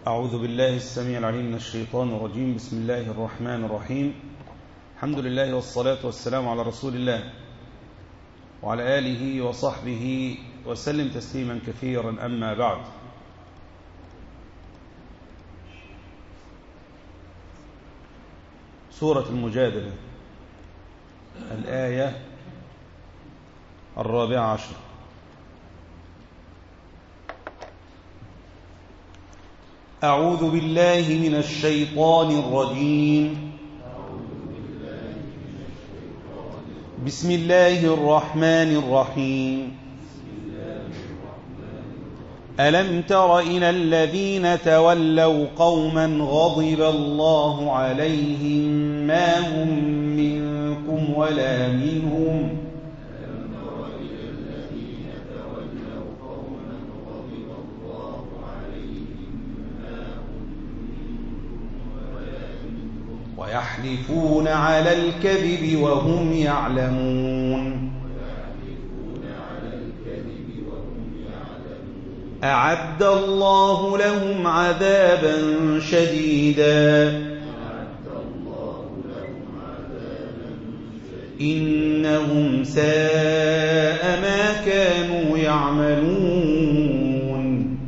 أعوذ بالله السميع العليم من الشيطان الرجيم بسم الله الرحمن الرحيم الحمد لله والصلاة والسلام على رسول الله وعلى آله وصحبه وسلم تسليما كثيرا أما بعد سورة المجادلة الآية الرابعة عشر أعوذ بالله من الشيطان الرجيم بسم الله الرحمن الرحيم ألم تر إلى الذين تولوا قوما غضب الله عليهم ما هم منكم ولا منهم ويحلفون على الكذب وهم يعلمون أعد الله لهم عذابا شديدا إنهم ساء ما كانوا يعملون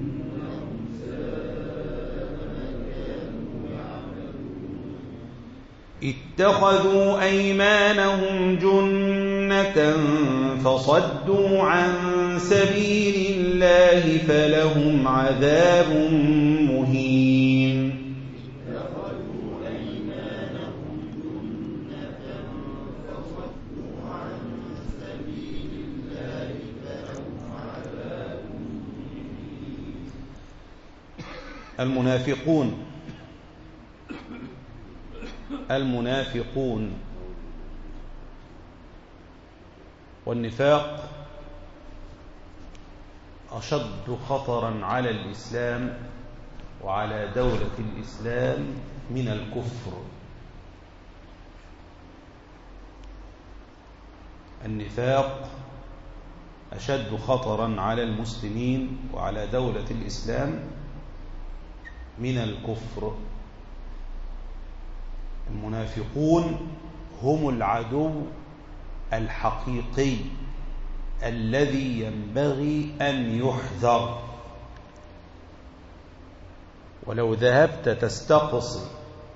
اتخذوا أيمانهم جنة فصدوا عن سبيل الله فلهم عذاب مهين المنافقون المنافقون والنفاق أشد خطرا على الإسلام وعلى دولة الإسلام من الكفر النفاق أشد خطرا على المسلمين وعلى دولة الإسلام من الكفر المنافقون هم العدو الحقيقي الذي ينبغي أن يحذر ولو ذهبت تستقصي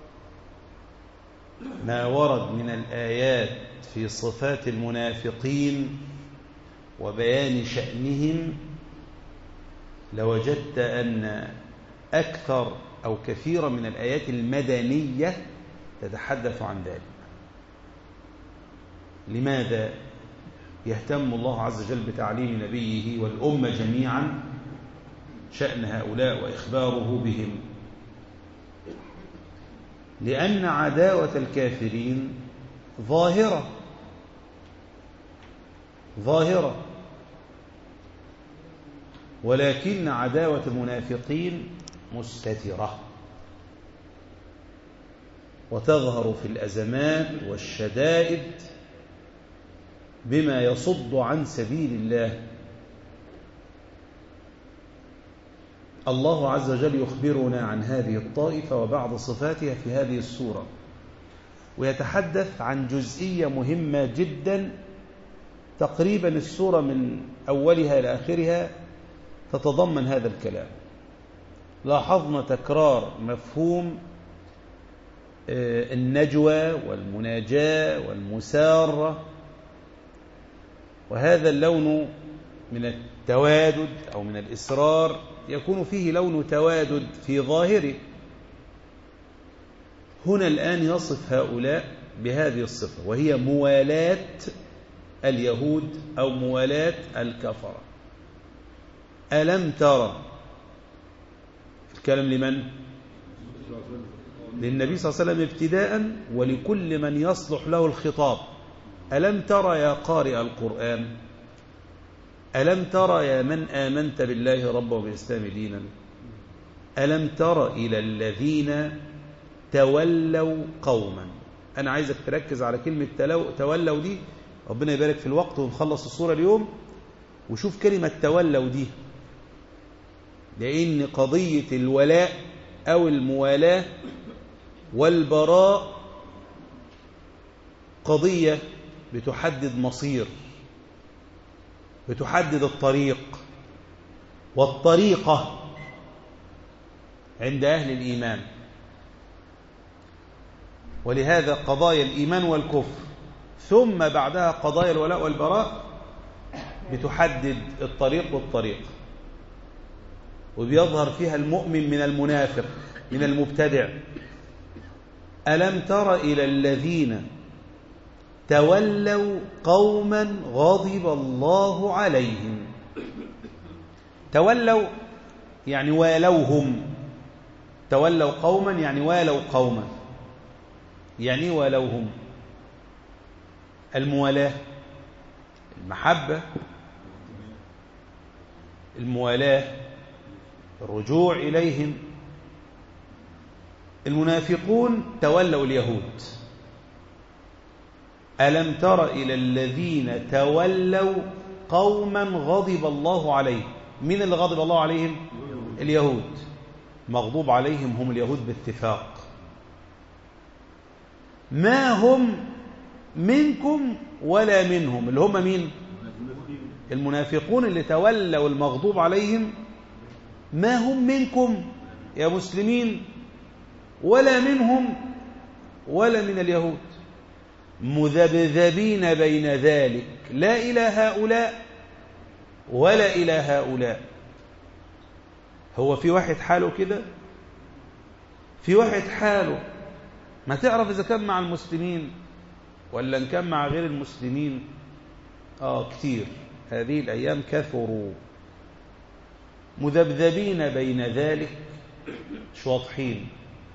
ما ورد من الآيات في صفات المنافقين وبيان شأنهم لوجدت أن أكثر أو كثيرا من الآيات المدنية تتحدث عن ذلك لماذا يهتم الله عز وجل بتعليم نبيه والأمة جميعا شأن هؤلاء وإخباره بهم لأن عداوة الكافرين ظاهرة ظاهرة ولكن عداوة المنافقين مستترة وتظهر في الأزمات والشدائد بما يصد عن سبيل الله الله عز وجل يخبرنا عن هذه الطائفة وبعض صفاتها في هذه السورة ويتحدث عن جزئية مهمة جدا تقريبا السورة من أولها إلى آخرها تتضمن هذا الكلام لاحظنا تكرار مفهوم النجوى والمناجاة والمسارة وهذا اللون من التوادد أو من الإصرار يكون فيه لون توادد في ظاهره هنا الآن يصف هؤلاء بهذه الصفة وهي موالاة اليهود أو موالاة الكفرة ألم ترى الكلام لمن؟ للنبي صلى الله عليه وسلم ابتداء ولكل من يصلح له الخطاب ألم ترى يا قارئ القرآن ألم ترى يا من آمنت بالله ربا وبالإسلام دينا ألم تر إلى الذين تولوا قوما أنا عايزك تركز على كلمة تولوا دي ربنا يبارك في الوقت ونخلص الصورة اليوم وشوف كلمة تولوا دي لأن قضية الولاء أو الموالاة والبراء قضية بتحدد مصير بتحدد الطريق والطريقة عند أهل الإيمان ولهذا قضايا الإيمان والكفر ثم بعدها قضايا الولاء والبراء بتحدد الطريق والطريق وبيظهر فيها المؤمن من المنافق من المبتدع ألم تر إلى الذين تولوا قوما غضب الله عليهم تولوا يعني والوهم تولوا قوما يعني والوا قوما يعني والوهم الموالاة المحبة الموالاة الرجوع إليهم المنافقون تولوا اليهود ألم تر إلى الذين تولوا قوما غضب الله عليهم من اللي غضب الله عليهم اليهود مغضوب عليهم هم اليهود باتفاق ما هم منكم ولا منهم اللي هم مين المنافقون اللي تولوا المغضوب عليهم ما هم منكم يا مسلمين ولا منهم ولا من اليهود مذبذبين بين ذلك لا إلى هؤلاء ولا إلى هؤلاء هو في واحد حاله كده في واحد حاله ما تعرف إذا كان مع المسلمين ولا إن كان مع غير المسلمين آه كتير هذه الأيام كثروا مذبذبين بين ذلك مش واضحين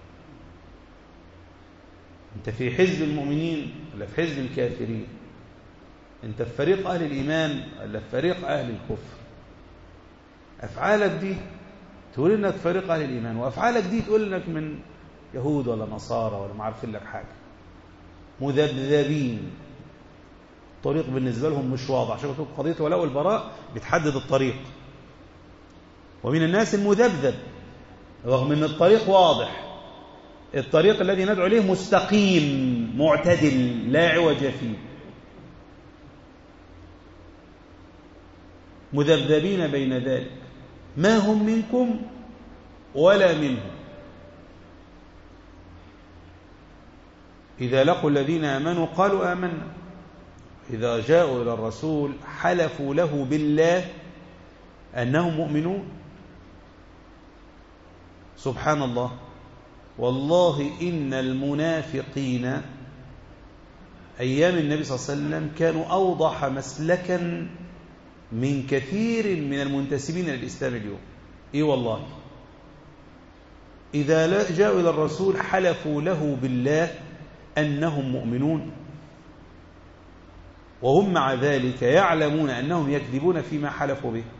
انت في حزب المؤمنين ولا في حزب الكافرين انت في فريق اهل الايمان ولا في فريق اهل الكفر افعالك دي تقول انك فريق اهل الايمان وافعالك دي تقول انك من يهود ولا نصارى ولا ما عارفين لك حاجه مذبذبين الطريق بالنسبه لهم مش واضح عشان كده قضيه الولاء والبراء بتحدد الطريق ومن الناس المذبذب رغم ان الطريق واضح الطريق الذي ندعو إليه مستقيم معتدل لا عوج فيه مذبذبين بين ذلك ما هم منكم ولا منهم إذا لقوا الذين آمنوا قالوا آمنا إذا جاءوا إلى الرسول حلفوا له بالله أنهم مؤمنون سبحان الله والله إن المنافقين أيام النبي صلى الله عليه وسلم كانوا أوضح مسلكا من كثير من المنتسبين للإسلام اليوم إيه والله إذا جاءوا إلى الرسول حلفوا له بالله أنهم مؤمنون وهم مع ذلك يعلمون أنهم يكذبون فيما حلفوا به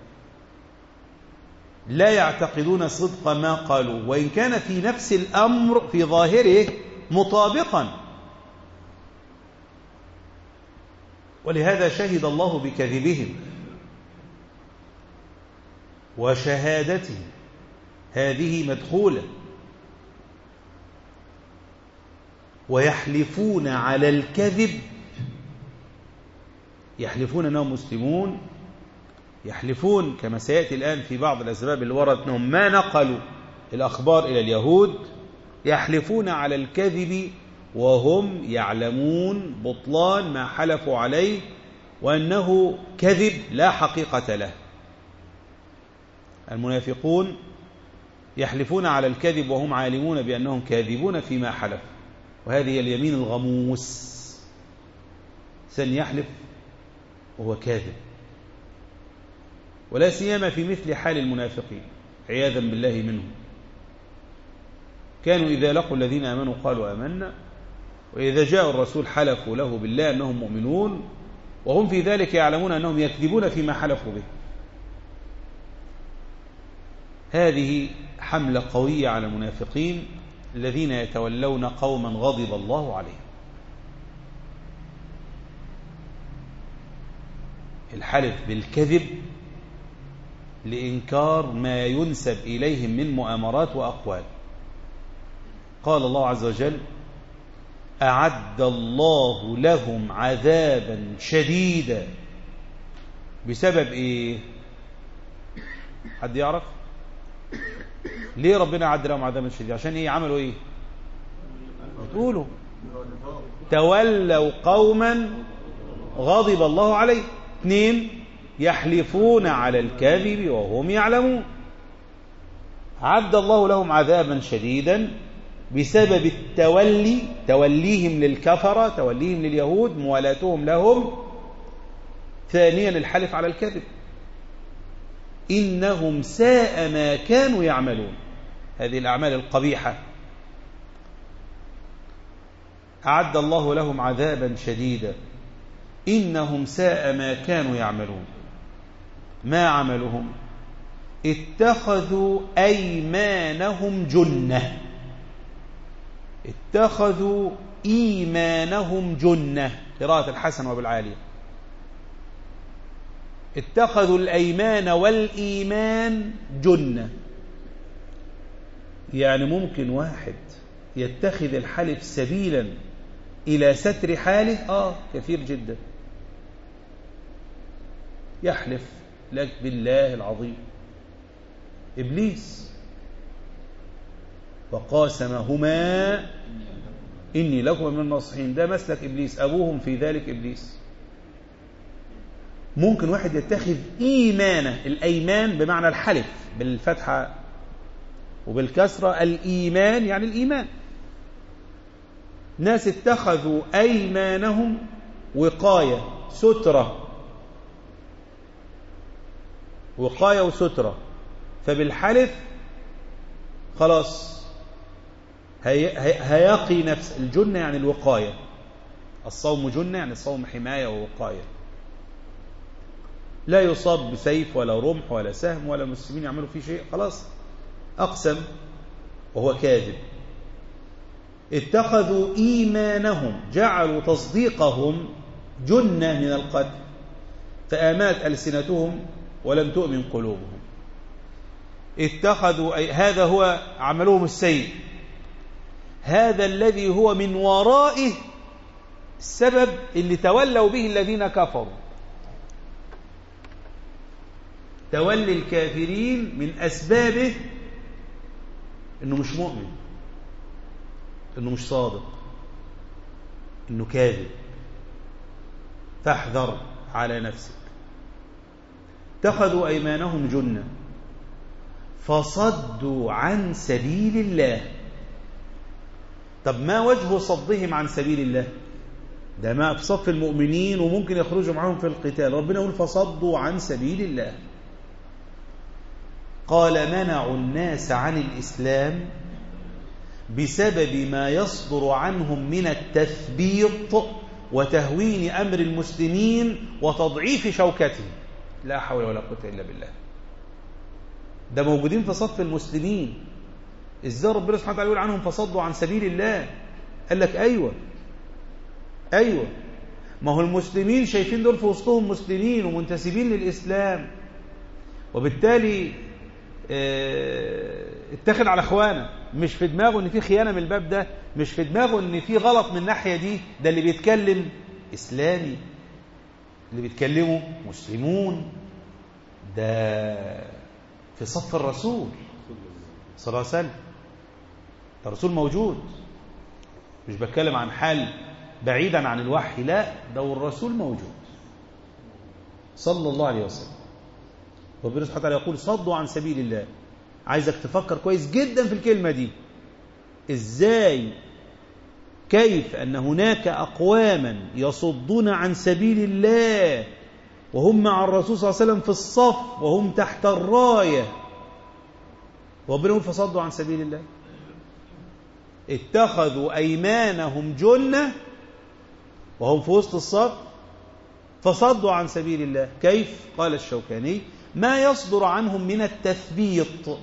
لا يعتقدون صدق ما قالوا وإن كان في نفس الأمر في ظاهره مطابقا ولهذا شهد الله بكذبهم وشهادتهم هذه مدخولة ويحلفون على الكذب يحلفون أنهم مسلمون يحلفون كما سيأتي الآن في بعض الأسباب اللي وردت أنهم ما نقلوا الأخبار إلى اليهود يحلفون على الكذب وهم يعلمون بطلان ما حلفوا عليه وأنه كذب لا حقيقة له المنافقون يحلفون على الكذب وهم عالمون بأنهم كاذبون فيما حلفوا وهذه اليمين الغموس سن يحلف وهو كاذب ولا سيما في مثل حال المنافقين عياذا بالله منهم كانوا إذا لقوا الذين آمنوا قالوا آمنا وإذا جاء الرسول حلفوا له بالله أنهم مؤمنون وهم في ذلك يعلمون أنهم يكذبون فيما حلفوا به هذه حملة قوية على المنافقين الذين يتولون قوما غضب الله عليهم الحلف بالكذب لإنكار ما ينسب إليهم من مؤامرات وأقوال قال الله عز وجل أعد الله لهم عذابا شديدا بسبب إيه حد يعرف ليه ربنا أعد لهم عذابا شديدا عشان إيه عملوا إيه تقولوا تولوا قوما غضب الله عليه اثنين يحلفون على الكذب وهم يعلمون عد الله لهم عذابا شديدا بسبب التولي توليهم للكفرة توليهم لليهود موالاتهم لهم ثانيا الحلف على الكذب إنهم ساء ما كانوا يعملون هذه الأعمال القبيحة أعد الله لهم عذابا شديدا إنهم ساء ما كانوا يعملون ما عملهم اتخذوا أيمانهم جنة اتخذوا إيمانهم جنة قراءة الحسن وبالعالية اتخذوا الأيمان والإيمان جنة يعني ممكن واحد يتخذ الحلف سبيلا إلى ستر حاله آه كثير جدا يحلف لك بالله العظيم إبليس وقاسمهما إني لكم من الناصحين ده مسلك إبليس أبوهم في ذلك إبليس ممكن واحد يتخذ إيمانه الأيمان بمعنى الحلف بالفتحة وبالكسرة الإيمان يعني الإيمان ناس اتخذوا أيمانهم وقاية سترة وقاية وسترة فبالحلف خلاص هي هيقي نفس الجنة يعني الوقاية الصوم جنة يعني الصوم حماية ووقاية لا يصاب بسيف ولا رمح ولا سهم ولا المسلمين يعملوا فيه شيء خلاص أقسم وهو كاذب اتخذوا إيمانهم جعلوا تصديقهم جنة من القتل فآمات ألسنتهم ولم تؤمن قلوبهم اتخذوا أي هذا هو عملهم السيء هذا الذي هو من ورائه السبب اللي تولوا به الذين كفروا تولي الكافرين من أسبابه أنه مش مؤمن أنه مش صادق أنه كاذب فاحذر على نفسك اتخذوا أيمانهم جنة فصدوا عن سبيل الله طب ما وجه صدهم عن سبيل الله ده ما في صف المؤمنين وممكن يخرجوا معهم في القتال ربنا يقول فصدوا عن سبيل الله قال منعوا الناس عن الإسلام بسبب ما يصدر عنهم من التثبيط وتهوين أمر المسلمين وتضعيف شوكتهم لا حول ولا قوة إلا بالله ده موجودين في صف المسلمين ازاي ربنا سبحانه وتعالى يقول عنهم فصدوا عن سبيل الله قال لك ايوه ايوه ما هو المسلمين شايفين دول في وسطهم مسلمين ومنتسبين للاسلام وبالتالي اه اتخذ على اخوانه مش في دماغه ان في خيانه من الباب ده مش في دماغه ان في غلط من الناحيه دي ده اللي بيتكلم اسلامي اللي بيتكلموا مسلمون ده في صف الرسول صلى الله عليه وسلم الرسول موجود مش بتكلم عن حال بعيدا عن الوحي لا ده الرسول موجود صلى الله عليه وسلم ربنا سبحانه وتعالى يقول صدوا عن سبيل الله عايزك تفكر كويس جدا في الكلمة دي ازاي كيف أن هناك أقواما يصدون عن سبيل الله وهم مع الرسول صلى الله عليه وسلم في الصف وهم تحت الراية ربنا يقول فصدوا عن سبيل الله اتخذوا أيمانهم جنة وهم في وسط الصف فصدوا عن سبيل الله كيف قال الشوكاني ما يصدر عنهم من التثبيط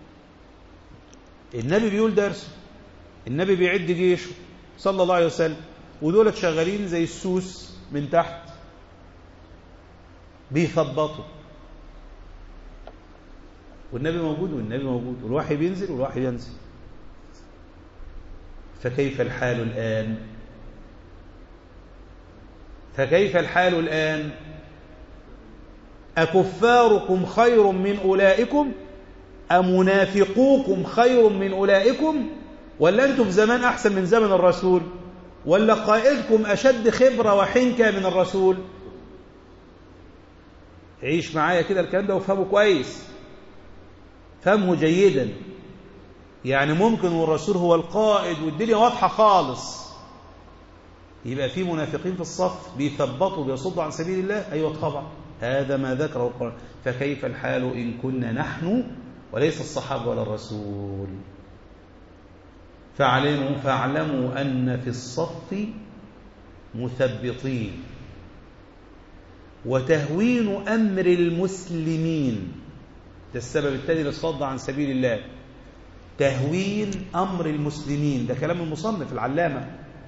النبي بيقول درسه النبي بيعد جيشه صلى الله عليه وسلم ودولت شغالين زي السوس من تحت بيثبطوا والنبي موجود والنبي موجود والوحي بينزل والوحي ينزل فكيف الحال الآن فكيف الحال الآن أكفاركم خير من أولئكم أمنافقوكم خير من أولئكم ولا أنتم في زمان أحسن من زمن الرسول ولا قائدكم أشد خبرة وحنكة من الرسول عيش معايا كده الكلام ده وفهمه كويس فهمه جيدا يعني ممكن والرسول هو القائد والدنيا واضحة خالص يبقى في منافقين في الصف بيثبطوا بيصدوا عن سبيل الله أيوة طبعا هذا ما ذكره القرآن فكيف الحال إن كنا نحن وليس الصحابة ولا الرسول فاعلموا فاعلموا أن في الصف مثبطين وتهوين أمر المسلمين ده السبب الثاني للصد عن سبيل الله تهوين أمر المسلمين ده كلام المصنف العلامة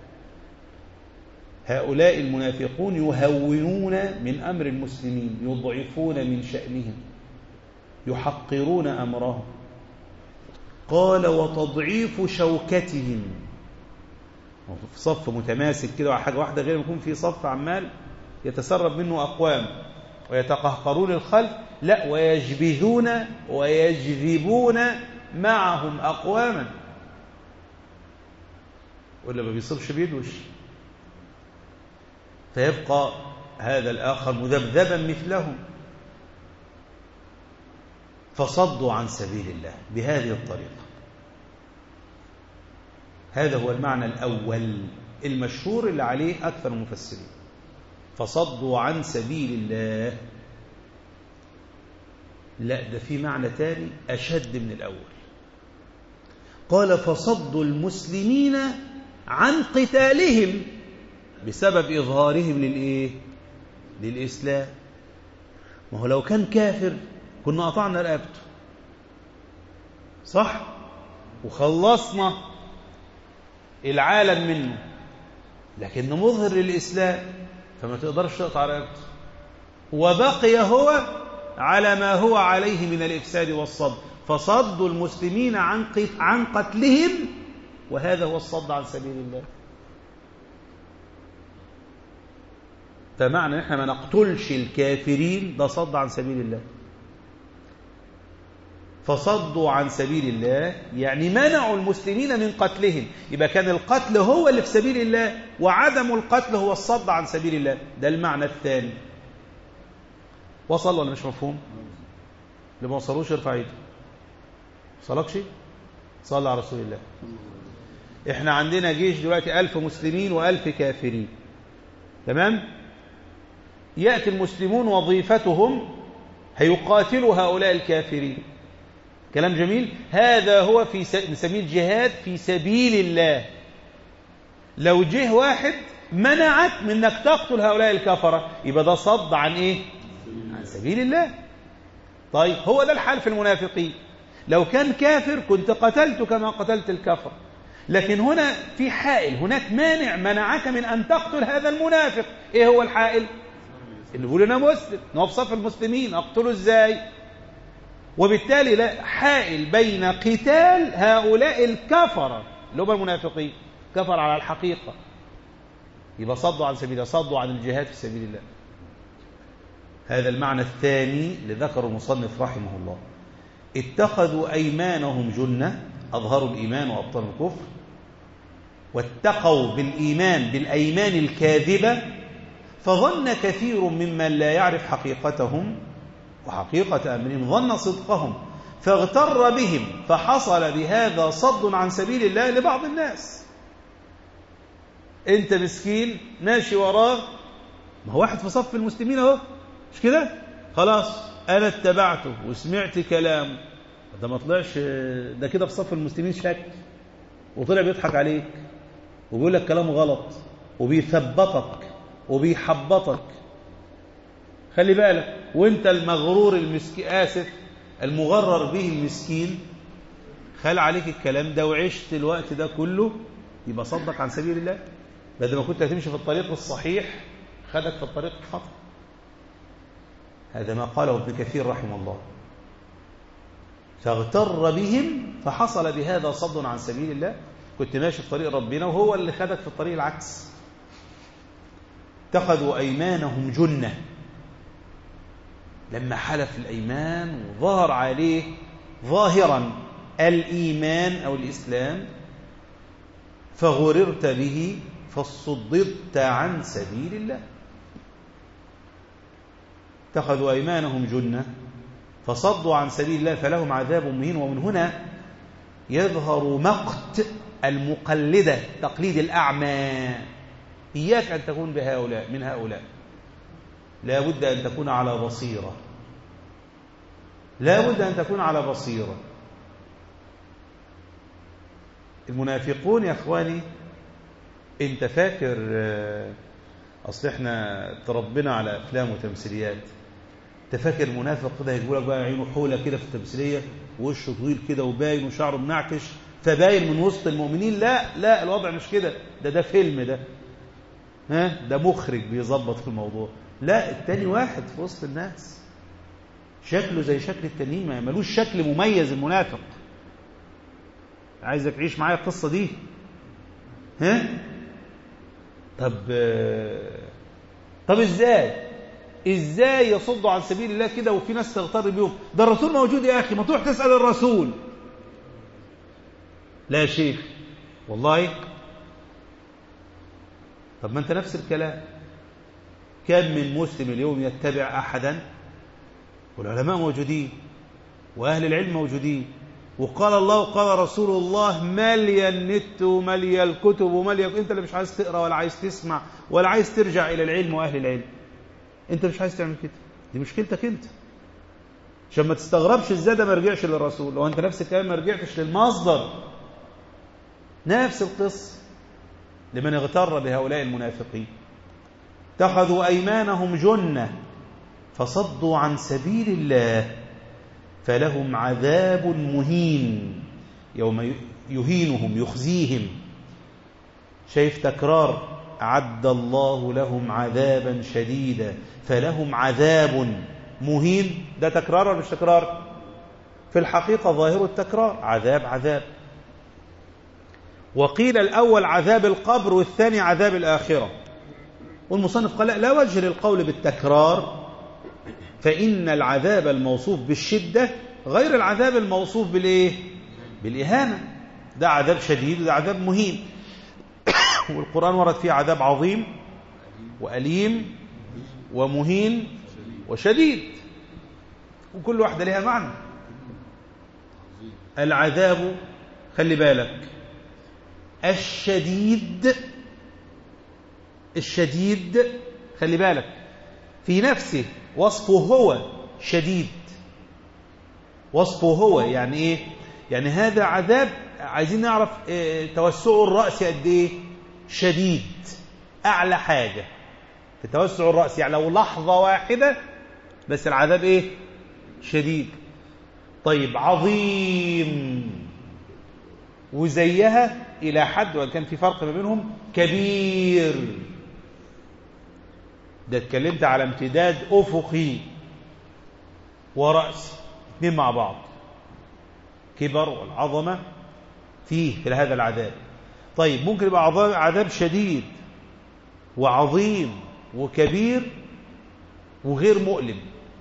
هؤلاء المنافقون يهونون من أمر المسلمين يضعفون من شأنهم يحقرون أمرهم قال وتضعيف شوكتهم في صف متماسك كده على حاجة واحدة غير ما يكون في صف عمال يتسرب منه أقوام ويتقهقرون الخلف لا ويجبذون ويجذبون معهم أقواما ولا ما بيصيبش بيدوش فيبقى هذا الآخر مذبذبا مثلهم فصدوا عن سبيل الله بهذه الطريقة هذا هو المعنى الأول المشهور اللي عليه أكثر المفسرين فصدوا عن سبيل الله لا ده في معنى تاني أشد من الأول قال فصدوا المسلمين عن قتالهم بسبب إظهارهم للإيه؟ للإسلام ما هو لو كان كافر كنا قطعنا رقبته صح وخلصنا العالم منه لكن مظهر للإسلام فما تقدرش تقطع رقبته وبقي هو على ما هو عليه من الإفساد والصد فصدوا المسلمين عن عن قتلهم وهذا هو الصد عن سبيل الله فمعنى احنا ما نقتلش الكافرين ده صد عن سبيل الله فصدوا عن سبيل الله يعني منعوا المسلمين من قتلهم يبقى كان القتل هو اللي في سبيل الله وعدم القتل هو الصد عن سبيل الله ده المعنى الثاني وصل ولا مش مفهوم اللي ما وصلوش ارفع ايده وصلكش صلى على رسول الله احنا عندنا جيش دلوقتي ألف مسلمين وألف كافرين تمام يأتي المسلمون وظيفتهم هيقاتلوا هؤلاء الكافرين كلام جميل هذا هو في نسميه الجهاد في سبيل الله لو جه واحد منعك من انك تقتل هؤلاء الكفرة يبقى ده صد عن ايه عن سبيل الله طيب هو ده الحال في المنافقين لو كان كافر كنت قتلت كما قتلت الكفر لكن هنا في حائل هناك مانع منعك من أن تقتل هذا المنافق إيه هو الحائل اللي بيقول أنا مسلم هو في صف المسلمين أقتله إزاي وبالتالي لا حائل بين قتال هؤلاء الكفرة اللي هم المنافقين كفر على الحقيقة يبقى صدوا عن سبيل الله صدوا عن الجهاد في سبيل الله هذا المعنى الثاني لذكر المصنف رحمه الله اتخذوا أيمانهم جنة أظهروا الإيمان وأبطلوا الكفر واتقوا بالإيمان بالأيمان الكاذبة فظن كثير ممن لا يعرف حقيقتهم وحقيقة أمرهم ظن صدقهم فاغتر بهم فحصل بهذا صد عن سبيل الله لبعض الناس انت مسكين ماشي وراه ما هو واحد في صف المسلمين اهو مش كده خلاص انا اتبعته وسمعت كلامه ده ما طلعش ده كده في صف المسلمين شك وطلع بيضحك عليك وبيقول لك كلام غلط وبيثبطك وبيحبطك خلي بالك وانت المغرور المسكين اسف المغرر به المسكين خال عليك الكلام ده وعشت الوقت ده كله يبقى صدق عن سبيل الله بدل ما كنت هتمشي في الطريق الصحيح خدك في الطريق الخطأ هذا ما قاله ابن كثير رحمه الله فاغتر بهم فحصل بهذا صد عن سبيل الله كنت ماشي في طريق ربنا وهو اللي خدك في الطريق العكس اتخذوا أيمانهم جنة لما حلف الأيمان وظهر عليه ظاهرا الإيمان أو الإسلام فغررت به فصددت عن سبيل الله اتخذوا أيمانهم جنة فصدوا عن سبيل الله فلهم عذاب مهين ومن هنا يظهر مقت المقلدة تقليد الأعمى إياك أن تكون بهؤلاء من هؤلاء لا بد أن تكون على بصيرة لا بد أن تكون على بصيرة المنافقون يا أخواني أنت فاكر أصل إحنا تربنا على أفلام وتمثيليات أنت فاكر منافق كده يقول لك بقى عينه حولة كده في التمثيلية ووشه طويل كده وباين وشعره منعكش فباين من وسط المؤمنين لا لا الوضع مش كده ده ده فيلم ده ها ده مخرج بيظبط في الموضوع لا التاني واحد في وسط الناس شكله زي شكل التانيين ما ملوش شكل مميز المنافق عايزك تعيش معايا القصة دي ها طب طب ازاي ازاي يصدوا عن سبيل الله كده وفي ناس تغتر بيهم ده الرسول موجود يا اخي ما تروح تسأل الرسول لا يا شيخ والله طب ما انت نفس الكلام كم من مسلم اليوم يتبع احدا والعلماء موجودين واهل العلم موجودين وقال الله وقال رسول الله ملي النت وملي الكتب وملي انت اللي مش عايز تقرا ولا عايز تسمع ولا عايز ترجع الى العلم واهل العلم انت مش عايز تعمل كده دي مشكلتك انت عشان ما تستغربش ازاي ده ما رجعش للرسول لو انت نفس الكلام ما رجعتش للمصدر نفس القصه لمن اغتر بهؤلاء المنافقين اتخذوا ايمانهم جنه فصدوا عن سبيل الله فلهم عذاب مهين يوم يهينهم يخزيهم شايف تكرار أعد الله لهم عذابا شديدا فلهم عذاب مهين ده تكرار ولا مش تكرار في الحقيقة ظاهر التكرار عذاب عذاب وقيل الأول عذاب القبر والثاني عذاب الآخرة والمصنف قال لا وجه للقول بالتكرار فإن العذاب الموصوف بالشدة غير العذاب الموصوف بالإيه؟ بالإهانة ده عذاب شديد وده عذاب مهين والقرآن ورد فيه عذاب عظيم وأليم ومهين وشديد وكل واحدة لها معنى العذاب خلي بالك الشديد الشديد خلي بالك في نفسه وصفه هو شديد وصفه هو يعني ايه يعني هذا عذاب عايزين نعرف إيه توسعه الرأسي قد ايه شديد اعلى حاجة في توسع الرأس يعني لو لحظة واحدة بس العذاب ايه شديد طيب عظيم وزيها الى حد وان كان في فرق ما بينهم كبير ده اتكلمت على امتداد افقي ورأسي اثنين مع بعض كبر والعظمة فيه في هذا العذاب طيب ممكن يبقى عذاب شديد وعظيم وكبير وغير مؤلم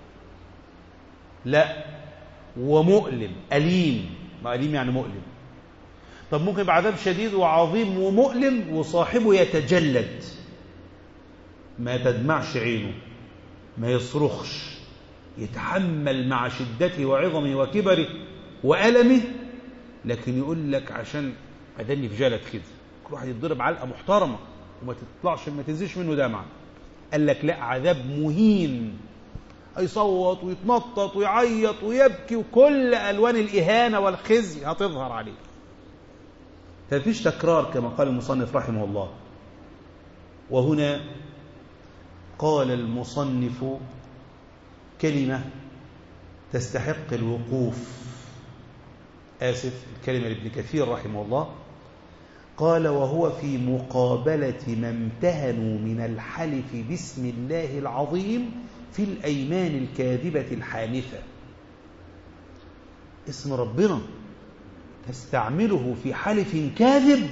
لا ومؤلم أليم ما أليم يعني مؤلم طب ممكن يبقى عذاب شديد وعظيم ومؤلم وصاحبه يتجلد ما تدمعش عينه ما يصرخش يتحمل مع شدته وعظمه وكبره وألمه لكن يقول لك عشان أدني في جلد كده كل واحد يتضرب علقة محترمة وما تطلعش ما تنزلش منه دمعة قال لك لا عذاب مهين يصوت ويتنطط ويعيط ويبكي وكل ألوان الإهانة والخزي هتظهر عليه فمفيش تكرار كما قال المصنف رحمه الله وهنا قال المصنف كلمة تستحق الوقوف آسف الكلمة لابن كثير رحمه الله قال وهو في مقابلة ما امتهنوا من الحلف باسم الله العظيم في الأيمان الكاذبة الحانثة اسم ربنا تستعمله في حلف كاذب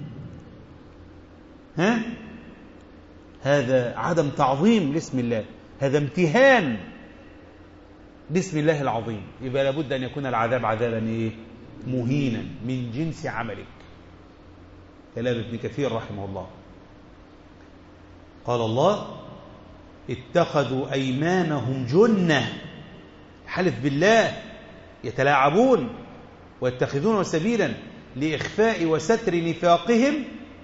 ها هذا عدم تعظيم لاسم الله هذا امتهان باسم الله العظيم يبقى لابد أن يكون العذاب عذابا إيه؟ مهينا من جنس عملك كلام ابن كثير رحمه الله قال الله اتخذوا أيمانهم جنة حلف بالله يتلاعبون ويتخذون سبيلا لإخفاء وستر نفاقهم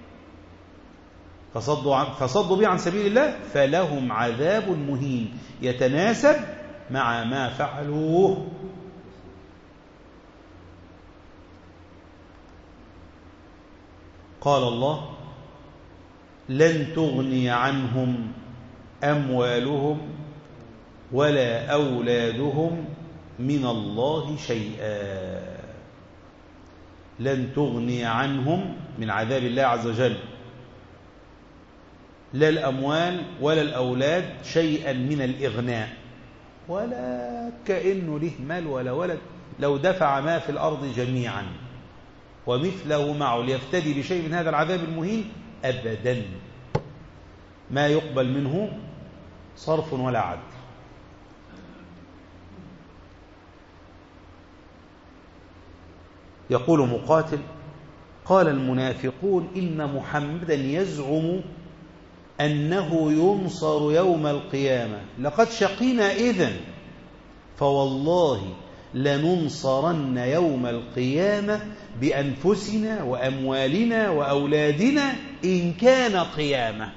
فصدوا, عن فصدوا به عن سبيل الله فلهم عذاب مهين يتناسب مع ما فعلوه قال الله لن تغني عنهم أموالهم ولا أولادهم من الله شيئا لن تغني عنهم من عذاب الله عز وجل لا الأموال ولا الأولاد شيئا من الإغناء ولا كأنه له مال ولا ولد لو دفع ما في الأرض جميعا ومثله معه ليفتدي بشيء من هذا العذاب المهين أبدا ما يقبل منه صرف ولا عدل يقول مقاتل قال المنافقون إن محمدا يزعم أنه ينصر يوم القيامة لقد شقينا إذن فوالله لننصرن يوم القيامة بأنفسنا وأموالنا وأولادنا إن كان قيامة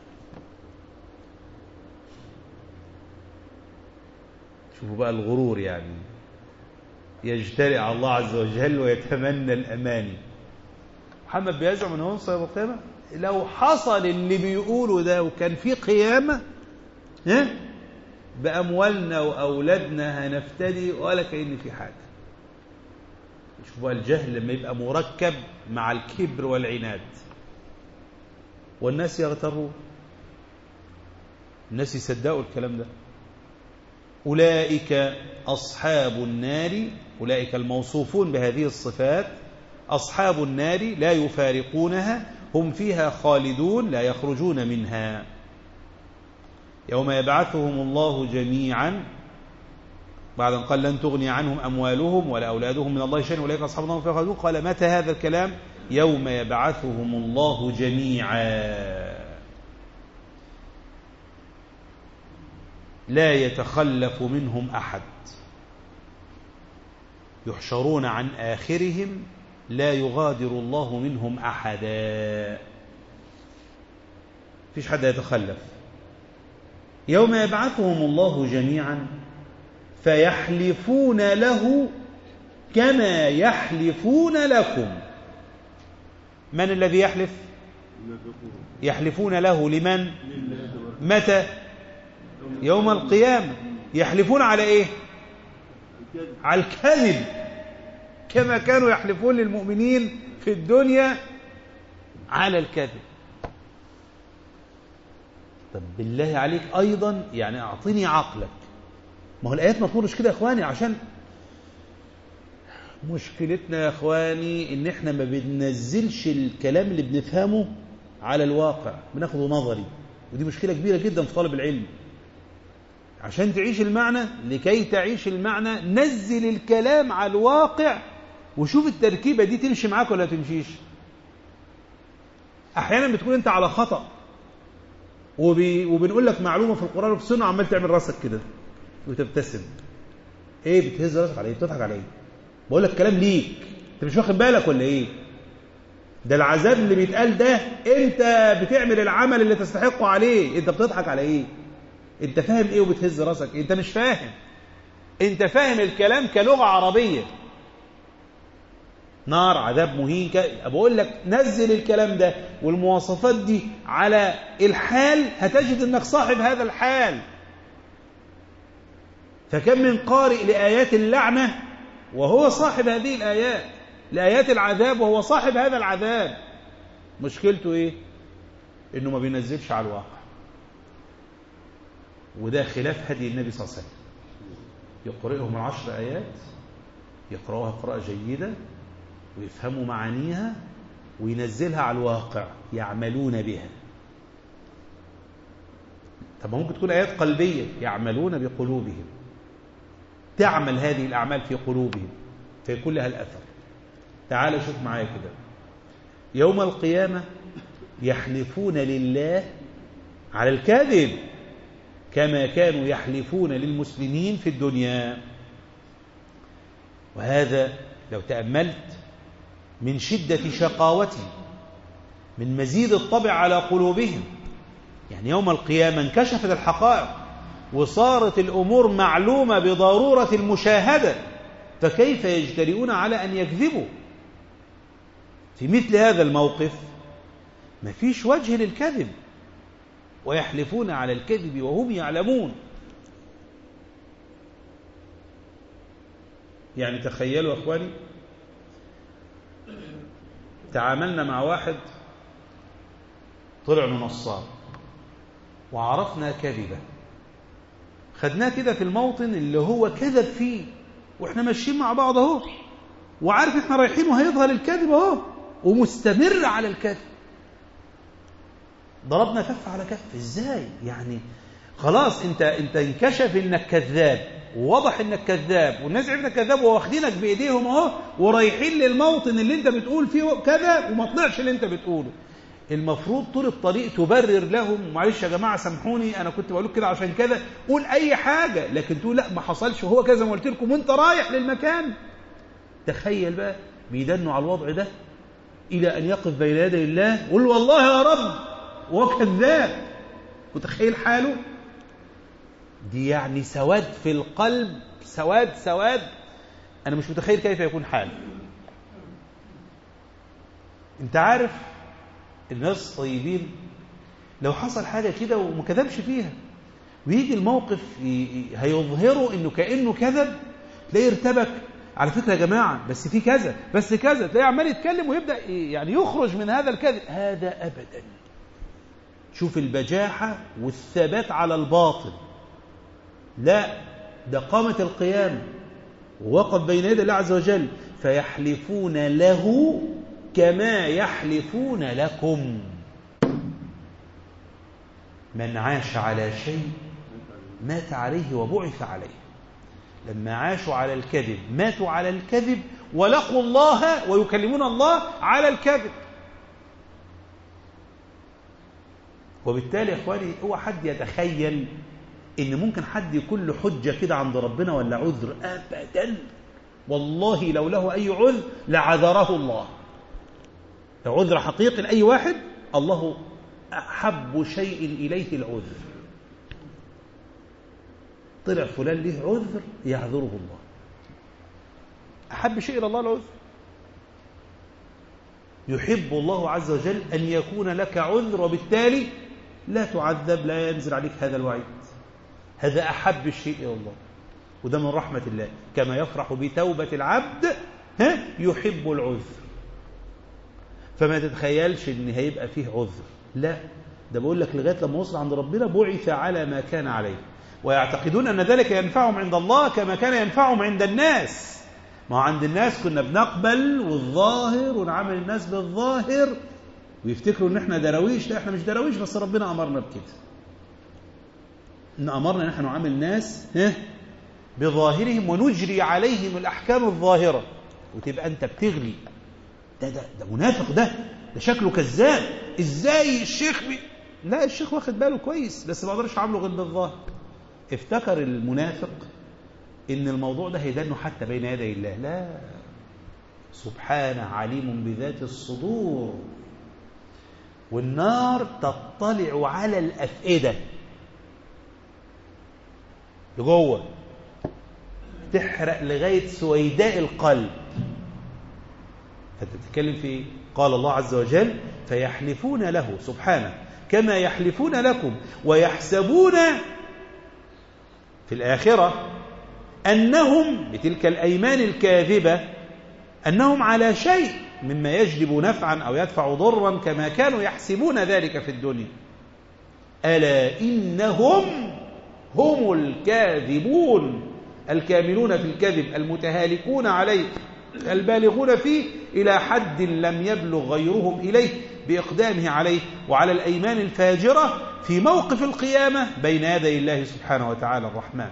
شوفوا بقى الغرور يعني يجترئ على الله عز وجل ويتمنى الأماني محمد بيزعم أنه ينصر يوم القيامة لو حصل اللي بيقوله ده وكان في قيامة ها بأموالنا وأولادنا هنفتدي ولا كأن في حاجة شوف بقى الجهل لما يبقى مركب مع الكبر والعناد والناس يغترون الناس يصدقوا الكلام ده أولئك أصحاب النار أولئك الموصوفون بهذه الصفات أصحاب النار لا يفارقونها هم فيها خالدون لا يخرجون منها يوم يبعثهم الله جميعا بعد أن قال لن تغني عنهم أموالهم ولا أولادهم من الله شيئا أولئك أصحاب النار فيها خالدون قال متى هذا الكلام يوم يبعثهم الله جميعا لا يتخلف منهم أحد يحشرون عن آخرهم لا يغادر الله منهم أحدا فيش حد يتخلف يوم يبعثهم الله جميعا فيحلفون له كما يحلفون لكم من الذي يحلف يحلفون له لمن متى يوم القيامة يحلفون على ايه على الكذب كما كانوا يحلفون للمؤمنين في الدنيا على الكذب طب بالله عليك أيضا يعني أعطني عقلك ما هو الآيات ما تمرش كده يا إخواني عشان مشكلتنا يا إخواني إن إحنا ما بننزلش الكلام اللي بنفهمه على الواقع بناخده نظري ودي مشكلة كبيرة جدا في طالب العلم عشان تعيش المعنى لكي تعيش المعنى نزل الكلام على الواقع وشوف التركيبة دي تمشي معاك ولا تمشيش أحيانا بتكون أنت على خطأ وبي وبنقول لك معلومة في القرآن وفي السنة عمال تعمل راسك كده وتبتسم ايه بتهز راسك على ايه بتضحك على ايه بقول لك كلام ليك انت مش واخد بالك ولا ايه ده العذاب اللي بيتقال ده انت بتعمل العمل اللي تستحقه عليه انت بتضحك على ايه انت فاهم ايه وبتهز راسك انت مش فاهم انت فاهم الكلام كلغة عربية نار عذاب مهين بقول لك نزل الكلام ده والمواصفات دي على الحال هتجد انك صاحب هذا الحال فكم من قارئ لآيات اللعنة وهو صاحب هذه الآيات لآيات العذاب وهو صاحب هذا العذاب مشكلته ايه انه ما بينزلش على الواقع وده خلاف هدي النبي صلى الله عليه وسلم يقرئهم العشر آيات يقرأوها قراءة جيدة ويفهموا معانيها وينزلها على الواقع يعملون بها طب ممكن تكون آيات قلبية يعملون بقلوبهم تعمل هذه الأعمال في قلوبهم فيكون لها الأثر تعال شوف معايا كده يوم القيامة يحلفون لله على الكاذب كما كانوا يحلفون للمسلمين في الدنيا وهذا لو تأملت من شدة شقاوته من مزيد الطبع على قلوبهم يعني يوم القيامة انكشفت الحقائق وصارت الأمور معلومة بضرورة المشاهدة فكيف يجترئون على أن يكذبوا في مثل هذا الموقف ما فيش وجه للكذب ويحلفون على الكذب وهم يعلمون يعني تخيلوا يا أخواني تعاملنا مع واحد طلع منصاب وعرفنا كذبه خدناه كده في الموطن اللي هو كذب فيه واحنا ماشيين مع بعض اهو وعارف احنا رايحين وهيظهر الكذب اهو ومستمر على الكذب ضربنا كف على كف ازاي يعني خلاص انت انت انكشف انك كذاب ووضح انك كذاب والناس عرفت كذاب وواخدينك بايديهم اهو ورايحين للموطن اللي انت بتقول فيه كذا وما طلعش اللي انت بتقوله المفروض طول الطريق تبرر لهم معلش يا جماعه سامحوني انا كنت بقول كده عشان كذا قول اي حاجه لكن تقول لا ما حصلش وهو كذا ما قلت لكم وانت رايح للمكان تخيل بقى بيدنوا على الوضع ده الى ان يقف بين يدي الله قول والله يا رب وهو كذاب متخيل حاله دي يعني سواد في القلب سواد سواد انا مش متخيل كيف يكون حاله انت عارف الناس طيبين لو حصل حاجة كده وما كذبش فيها ويجي الموقف هيظهره انه كأنه كذب تلاقيه ارتبك على فكرة يا جماعة بس في كذا بس كذا تلاقيه عمال يتكلم ويبدأ يعني يخرج من هذا الكذب هذا أبدا شوف البجاحة والثبات على الباطل لا ده قامت القيامة ووقف بين يدي الله عز وجل فيحلفون له كما يحلفون لكم من عاش على شيء مات عليه وبعث عليه لما عاشوا على الكذب ماتوا على الكذب ولقوا الله ويكلمون الله على الكذب وبالتالي يا اخواني هو حد يتخيل ان ممكن حد يكون له حجه كده عند ربنا ولا عذر ابدا والله لو له اي عذر لعذره الله لو عذر حقيقي لاي واحد الله احب شيء اليه العذر طلع فلان له عذر يعذره الله احب شيء الى الله العذر يحب الله عز وجل ان يكون لك عذر وبالتالي لا تعذب لا ينزل عليك هذا الوعيد هذا أحب الشيء إلى الله وده من رحمة الله كما يفرح بتوبة العبد ها يحب العذر فما تتخيلش ان هيبقى فيه عذر لا ده بقول لك لغايه لما وصل عند ربنا بعث على ما كان عليه ويعتقدون ان ذلك ينفعهم عند الله كما كان ينفعهم عند الناس ما هو عند الناس كنا بنقبل والظاهر ونعامل الناس بالظاهر ويفتكروا ان احنا دراويش لا احنا مش دراويش بس ربنا امرنا بكده ان امرنا ان احنا نعامل الناس ها بظاهرهم ونجري عليهم الاحكام الظاهره وتبقى انت بتغلي ده ده ده منافق ده ده شكله كذاب ازاي الشيخ بي... لا الشيخ واخد باله كويس بس ما اقدرش اعامله غير بالظاهر افتكر المنافق ان الموضوع ده هيدنه حتى بين يدي الله لا سبحانه عليم بذات الصدور والنار تطلع على الافئده لجوه تحرق لغايه سويداء القلب فتتكلم في ايه قال الله عز وجل فيحلفون له سبحانه كما يحلفون لكم ويحسبون في الآخرة أنهم بتلك الأيمان الكاذبة أنهم على شيء مما يجلب نفعا أو يدفع ضرا كما كانوا يحسبون ذلك في الدنيا ألا إنهم هم الكاذبون الكاملون في الكذب المتهالكون عليه البالغون فيه إلى حد لم يبلغ غيرهم إليه بإقدامه عليه وعلى الأيمان الفاجرة في موقف القيامة بين يدي الله سبحانه وتعالى الرحمن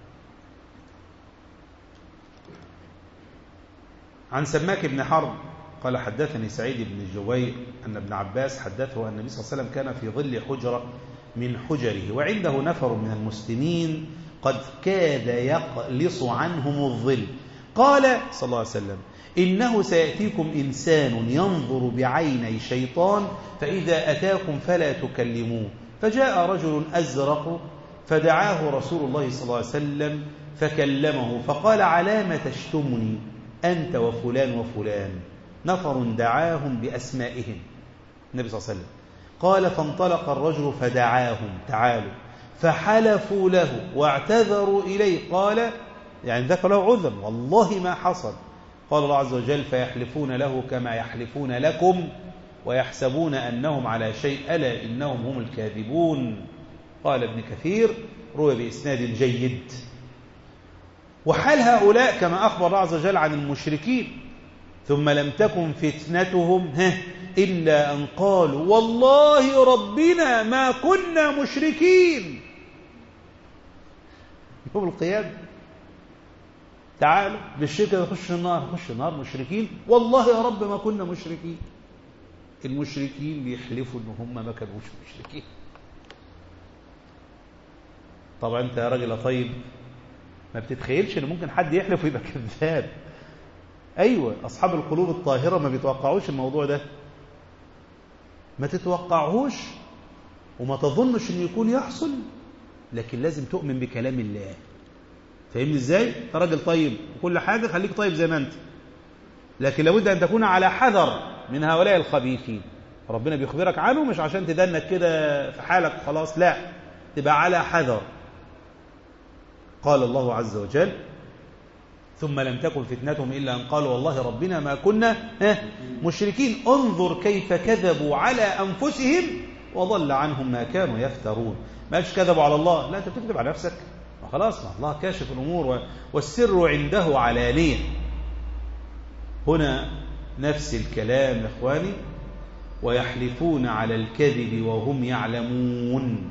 عن سماك بن حرب قال حدثني سعيد بن جوير أن ابن عباس حدثه أن النبي صلى الله عليه وسلم كان في ظل حجرة من حجره وعنده نفر من المسلمين قد كاد يقلص عنهم الظل قال صلى الله عليه وسلم إنه سيأتيكم إنسان ينظر بعيني شيطان فإذا أتاكم فلا تكلموه فجاء رجل أزرق فدعاه رسول الله صلى الله عليه وسلم فكلمه فقال علام تشتمني أنت وفلان وفلان نفر دعاهم بأسمائهم النبي صلى الله عليه وسلم قال فانطلق الرجل فدعاهم تعالوا فحلفوا له واعتذروا إليه قال يعني ذكر له عذر والله ما حصل قال الله عز وجل فيحلفون له كما يحلفون لكم ويحسبون أنهم على شيء ألا إنهم هم الكاذبون قال ابن كثير روي بإسناد جيد وحال هؤلاء كما أخبر الله عز وجل عن المشركين ثم لم تكن فتنتهم ها إلا أن قالوا والله ربنا ما كنا مشركين يوم القيامة تعالوا بالشركة نخش النار نخش النار مشركين والله يا رب ما كنا مشركين المشركين بيحلفوا ان هم ما كانوش مشركين طبعا انت يا راجل طيب ما بتتخيلش ان ممكن حد يحلف ويبقى كذاب ايوه اصحاب القلوب الطاهره ما بيتوقعوش الموضوع ده ما تتوقعهوش وما تظنش انه يكون يحصل لكن لازم تؤمن بكلام الله فاهمني ازاي انت راجل طيب وكل حاجه خليك طيب زي ما انت لكن لابد ان تكون على حذر من هؤلاء الخبيثين ربنا بيخبرك عنه مش عشان تدنك كده في حالك خلاص لا تبقى على حذر قال الله عز وجل ثم لم تكن فتنتهم إلا أن قالوا والله ربنا ما كنا مشركين انظر كيف كذبوا على أنفسهم وضل عنهم ما كانوا يفترون ما قالش كذبوا على الله لا أنت بتكذب على نفسك خلاص الله كاشف الأمور والسر عنده علانية هنا نفس الكلام يا إخواني ويحلفون على الكذب وهم يعلمون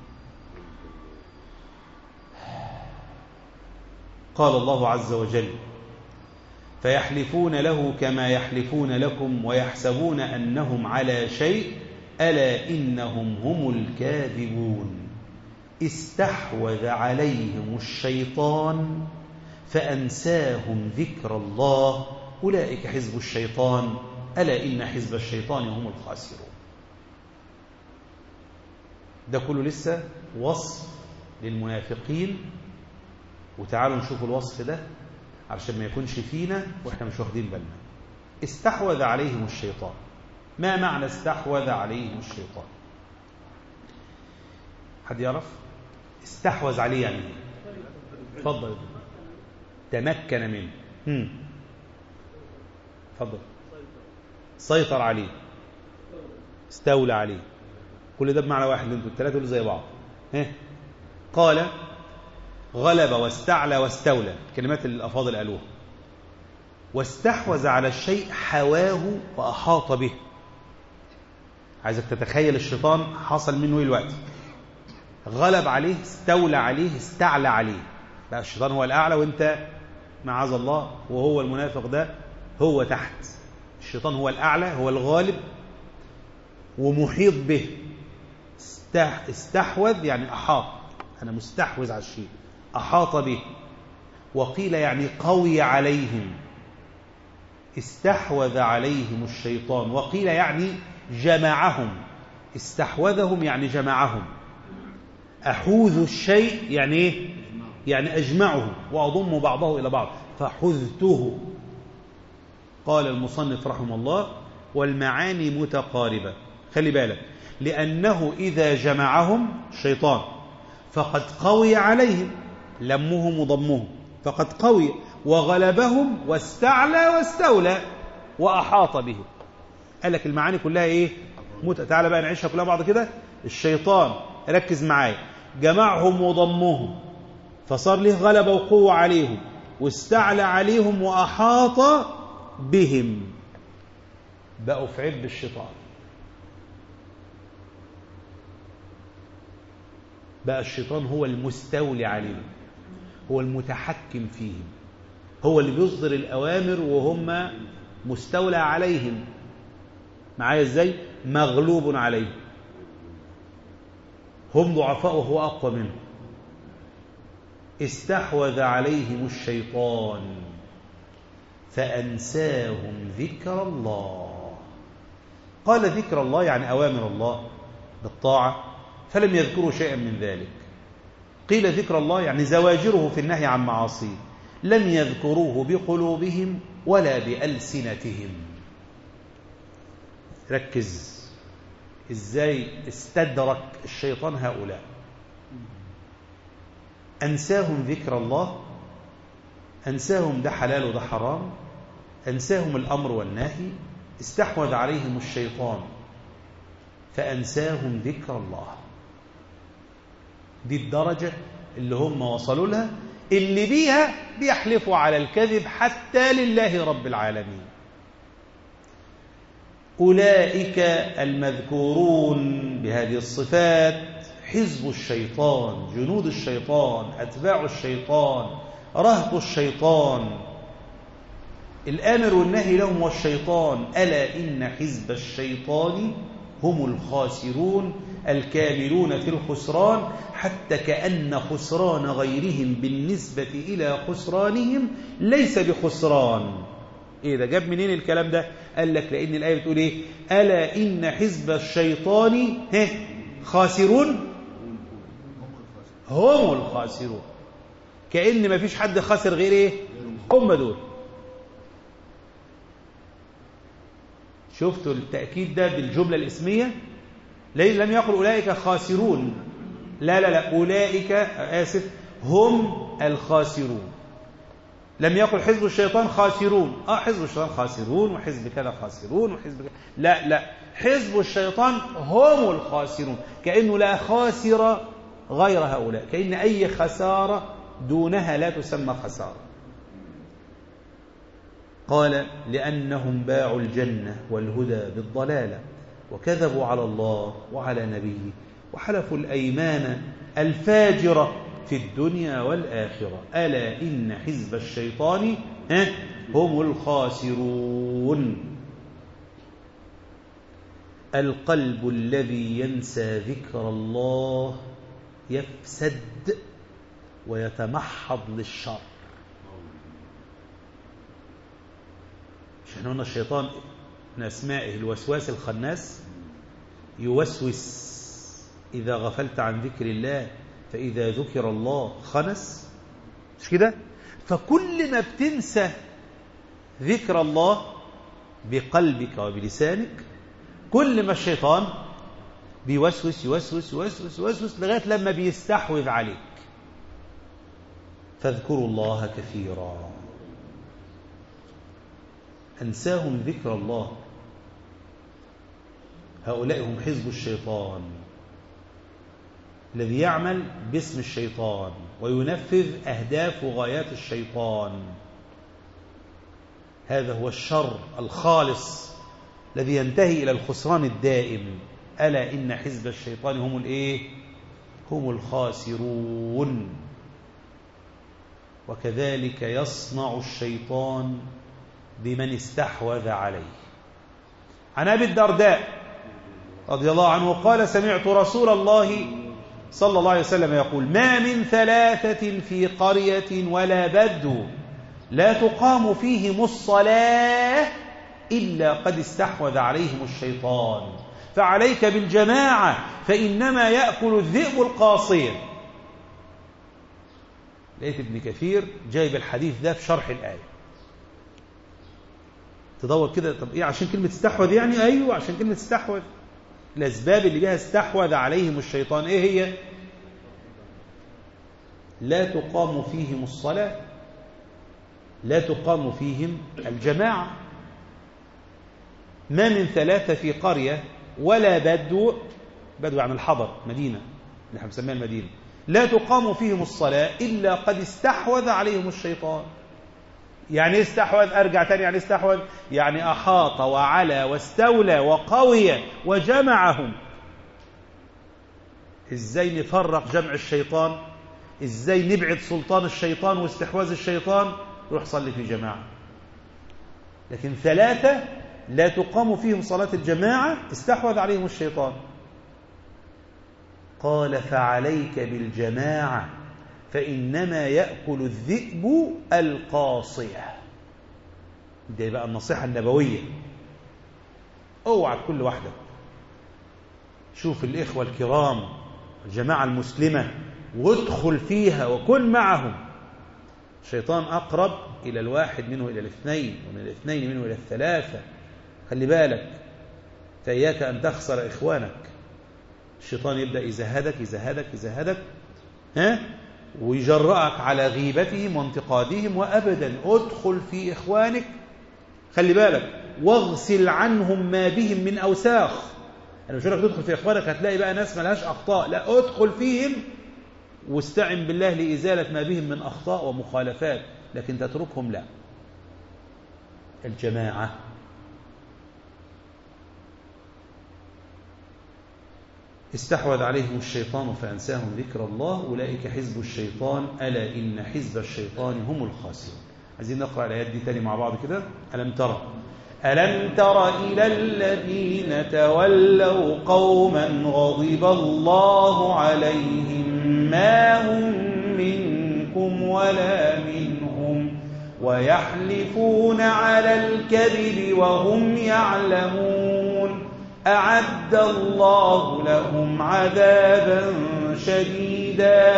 قال الله عز وجل فيحلفون له كما يحلفون لكم ويحسبون أنهم على شيء ألا إنهم هم الكاذبون استحوذ عليهم الشيطان فأنساهم ذكر الله أولئك حزب الشيطان ألا إن حزب الشيطان هم الخاسرون ده كله لسه وصف للمنافقين وتعالوا نشوف الوصف ده علشان ما يكونش فينا واحنا مش واخدين بالنا استحوذ عليهم الشيطان ما معنى استحوذ عليهم الشيطان حد يعرف استحوذ عليه يعني اتفضل تمكن منه هم اتفضل سيطر عليه استولى عليه كل ده بمعنى واحد انتوا الثلاثه دول زي بعض ها قال غلب واستعلى واستولى كلمات الافاضل قالوها واستحوذ على الشيء حواه واحاط به عايزك تتخيل الشيطان حصل منه ايه الوقت غلب عليه استولى عليه استعلى عليه بقى الشيطان هو الاعلى وانت معاذ الله وهو المنافق ده هو تحت الشيطان هو الاعلى هو الغالب ومحيط به استحوذ يعني احاط انا مستحوذ على الشيء احاط به وقيل يعني قوي عليهم استحوذ عليهم الشيطان وقيل يعني جمعهم استحوذهم يعني جمعهم أحوذ الشيء يعني إيه؟ يعني أجمعه وأضم بعضه إلى بعض فحذته قال المصنف رحمه الله والمعاني متقاربة خلي بالك لأنه إذا جمعهم الشيطان فقد قوي عليهم لمهم وضمهم فقد قوي وغلبهم واستعلى واستولى وأحاط بهم قال لك المعاني كلها إيه مت... تعالى بقى نعيشها كلها بعض كده الشيطان ركز معايا جمعهم وضمهم فصار له غلبة وقوة عليهم واستعلى عليهم وأحاط بهم بقوا في عب الشيطان بقى الشيطان هو المستولي عليهم هو المتحكم فيهم هو اللي بيصدر الأوامر وهم مستولى عليهم معايا ازاي مغلوب عليهم هم ضعفاء وهو أقوى منهم استحوذ عليهم الشيطان فأنساهم ذكر الله قال ذكر الله يعني أوامر الله بالطاعة فلم يذكروا شيئا من ذلك قيل ذكر الله يعني زواجره في النهي عن معاصيه لم يذكروه بقلوبهم ولا بألسنتهم ركز ازاي استدرك الشيطان هؤلاء أنساهم ذكر الله أنساهم ده حلال وده حرام أنساهم الأمر والنهي استحوذ عليهم الشيطان فأنساهم ذكر الله دي الدرجة اللي هم وصلوا لها اللي بيها بيحلفوا على الكذب حتى لله رب العالمين أولئك المذكورون بهذه الصفات حزب الشيطان جنود الشيطان أتباع الشيطان رهط الشيطان الآمر والنهي لهم والشيطان ألا إن حزب الشيطان هم الخاسرون الكاملون في الخسران حتى كأن خسران غيرهم بالنسبة إلى خسرانهم ليس بخسران إيه ده جاب منين الكلام ده قال لك لأن الآية بتقول إيه ألا إن حزب الشيطان خاسرون هم الخاسرون كأن ما فيش حد خاسر غير إيه هم دول شفتوا التأكيد ده بالجملة الاسمية لم يقل أولئك خاسرون لا لا لا أولئك آسف هم الخاسرون لم يقل حزب الشيطان خاسرون اه حزب الشيطان خاسرون وحزب كذا خاسرون وحزب كذا لا لا حزب الشيطان هم الخاسرون كأنه لا خاسر غير هؤلاء كأن أي خسارة دونها لا تسمى خسارة قال لأنهم باعوا الجنة والهدى بالضلالة وكذبوا على الله وعلى نبيه وحلفوا الأيمان الفاجرة في الدنيا والآخرة ألا إن حزب الشيطان هم الخاسرون القلب الذي ينسى ذكر الله يفسد ويتمحض للشر مش احنا قلنا الشيطان من أسمائه الوسواس الخناس يوسوس إذا غفلت عن ذكر الله فإذا ذكر الله خنس مش كده فكل ما بتنسى ذكر الله بقلبك وبلسانك كل ما الشيطان بيوسوس يوسوس يوسوس يوسوس لغاية لما بيستحوذ عليك فاذكروا الله كثيرا أنساهم ذكر الله هؤلاء هم حزب الشيطان الذي يعمل باسم الشيطان وينفذ أهداف وغايات الشيطان هذا هو الشر الخالص الذي ينتهي إلى الخسران الدائم ألا إن حزب الشيطان هم الإيه؟ هم الخاسرون وكذلك يصنع الشيطان بمن استحوذ عليه عن أبي الدرداء رضي الله عنه قال سمعت رسول الله صلى الله عليه وسلم يقول ما من ثلاثة في قرية ولا بدو لا تقام فيهم الصلاة إلا قد استحوذ عليهم الشيطان فعليك بالجماعة فإنما يأكل الذئب القاصير لقيت ابن كثير جايب الحديث ده في شرح الآية تدور كده طب ايه عشان كلمة استحوذ يعني ايوه عشان كلمة استحوذ الاسباب اللي بها استحوذ عليهم الشيطان ايه هي لا تقام فيهم الصلاة لا تقام فيهم الجماعة ما من ثلاثة في قرية ولا بدو بدو عن الحضر مدينة اللي احنا بنسميها المدينة لا تقام فيهم الصلاة إلا قد استحوذ عليهم الشيطان يعني استحوذ أرجع تاني يعني استحوذ يعني أحاط وعلى واستولى وقوي وجمعهم إزاي نفرق جمع الشيطان إزاي نبعد سلطان الشيطان واستحواذ الشيطان روح صلي في جماعة لكن ثلاثة لا تقام فيهم صلاة الجماعة استحوذ عليهم الشيطان قال فعليك بالجماعة فإنما يأكل الذئب القاصية دي بقى النصيحة النبوية اوعى كل واحدة شوف الإخوة الكرام الجماعة المسلمة وادخل فيها وكن معهم الشيطان أقرب إلى الواحد منه إلى الاثنين ومن الاثنين منه إلى الثلاثة خلي بالك فإياك أن تخسر إخوانك الشيطان يبدأ يزهدك يزهدك يزهدك ها ويجرأك على غيبتهم وانتقادهم وأبدا ادخل في إخوانك خلي بالك واغسل عنهم ما بهم من أوساخ أنا مش لك تدخل في إخوانك هتلاقي بقى ناس ملهاش أخطاء لا ادخل فيهم واستعن بالله لإزالة ما بهم من أخطاء ومخالفات لكن تتركهم لا الجماعة استحوذ عليهم الشيطان فأنساهم ذكر الله أولئك حزب الشيطان ألا إن حزب الشيطان هم الخاسرون عايزين نقرأ الآيات دي تاني مع بعض كده ألم ترى ألم تر إلى الذين تولوا قوما غضب الله عليهم ما هم منكم ولا منهم ويحلفون على الكذب وهم يعلمون أعد الله لهم عذابا شديدا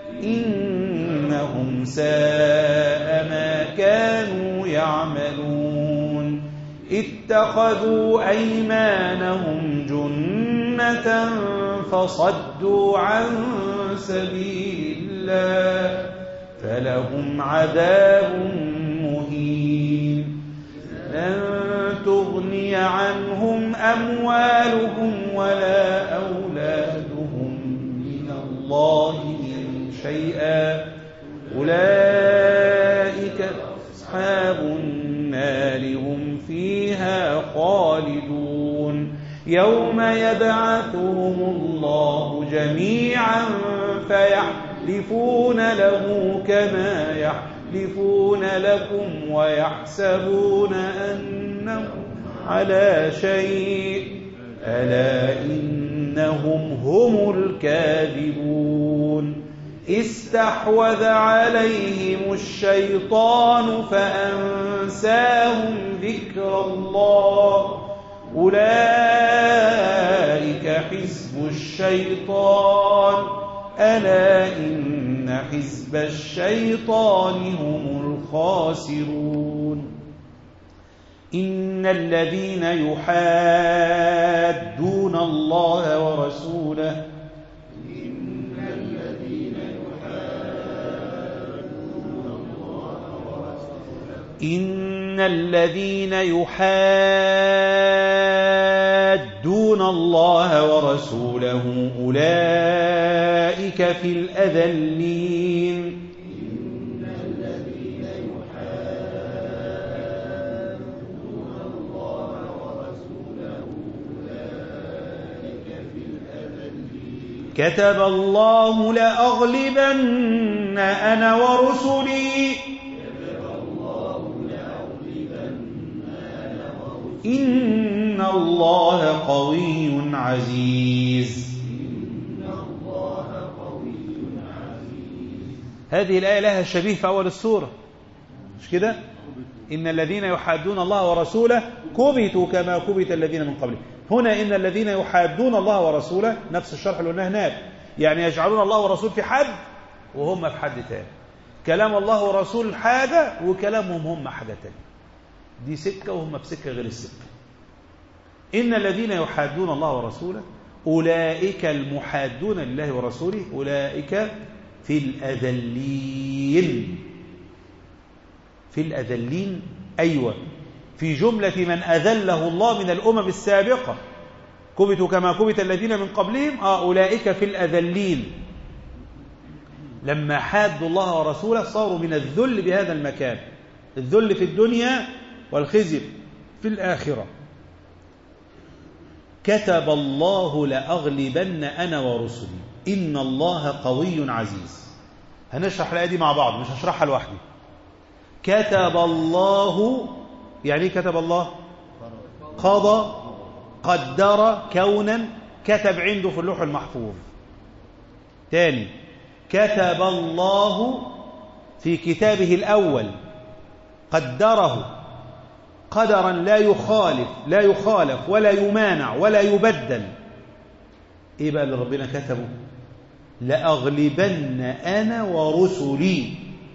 إنهم ساء ما كانوا يعملون اتخذوا أيمانهم جنة فصدوا عن سبيل الله فلهم عذاب مهين لن تغني عنهم أموالهم ولا أولادهم من الله شيئا أولئك أصحاب النار هم فيها خالدون يوم يبعثهم الله جميعا فيحلفون له كما يحلفون لكم ويحسبون أنهم على شيء ألا إنهم هم الكاذبون استحوذ عليهم الشيطان فأنساهم ذكر الله أولئك حزب الشيطان ألا إن حزب الشيطان هم الخاسرون إن الذين يحادون الله ورسوله إن الذين يحادون الله ورسوله إن الذين يحادون الله ورسوله أولئك في الأذلين إن الذين يحادون الله ورسوله أولئك في الأذلين كتب الله لأغلبن أنا ورسلي كتب الله لأغلبن أنا ورسلي إن الله قوي عزيز إن الله قوي عزيز هذه الآية لها شبيه في أول السورة مش كده إن الذين يحادون الله ورسوله كبتوا كما كبت الذين من قبلهم هنا إن الذين يحادون الله ورسوله نفس الشرح اللي قلناه هناك يعني يجعلون الله ورسوله في حد وهم في حد تاني كلام الله ورسول حاجة وكلامهم هم حاجة تانية دي سكة وهم في سكة غير السكة إن الذين يحادون الله ورسوله أولئك المحادون لله ورسوله أولئك في الأذلين في الأذلين أيوة في جملة من أذله الله من الأمم السابقة كبتوا كما كبت الذين من قبلهم آه أولئك في الأذلين لما حادوا الله ورسوله صاروا من الذل بهذا المكان الذل في الدنيا والخزي في الآخرة كتب الله لأغلبن أنا ورسلي إن الله قوي عزيز هنشرح الآية دي مع بعض مش هشرحها لوحدي كتب الله يعني ايه كتب الله قضى قدر كونا كتب عنده في اللوح المحفوظ تاني كتب الله في كتابه الأول قدره قدرا لا يخالف لا يخالف ولا يمانع ولا يبدل ايه بقى اللي ربنا كتبه لأغلبن أنا ورسلي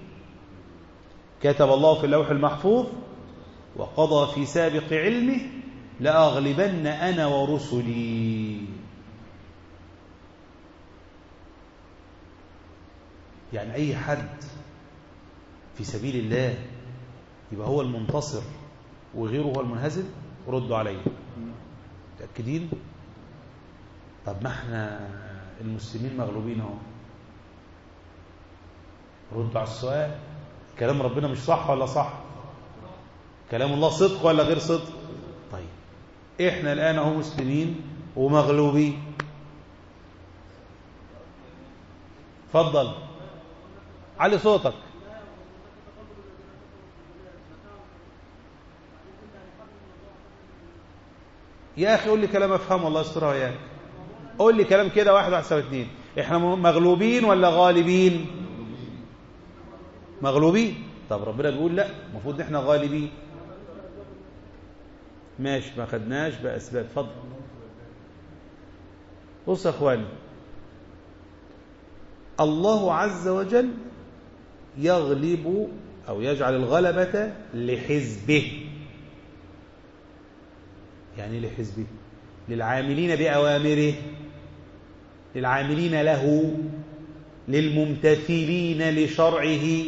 كتب الله في اللوح المحفوظ وقضى في سابق علمه لأغلبن أنا ورسلي يعني أي حد في سبيل الله يبقى هو المنتصر وغيره هو المنهزم ردوا علي متأكدين طب ما احنا المسلمين مغلوبين اهو ردوا على السؤال كلام ربنا مش صح ولا صح كلام الله صدق ولا غير صدق طيب احنا الآن اهو مسلمين ومغلوبين اتفضل علي صوتك يا اخي قول لي كلام افهمه الله يسترها وياك قول لي كلام كده واحد واحد سبعة اتنين احنا مغلوبين ولا غالبين مغلوبين طب ربنا بيقول لا المفروض ان احنا غالبين ماشي ما خدناش باسباب اتفضل بص يا اخواني الله عز وجل يغلب او يجعل الغلبة لحزبه يعني لحزبه للعاملين بأوامره للعاملين له للممتثلين لشرعه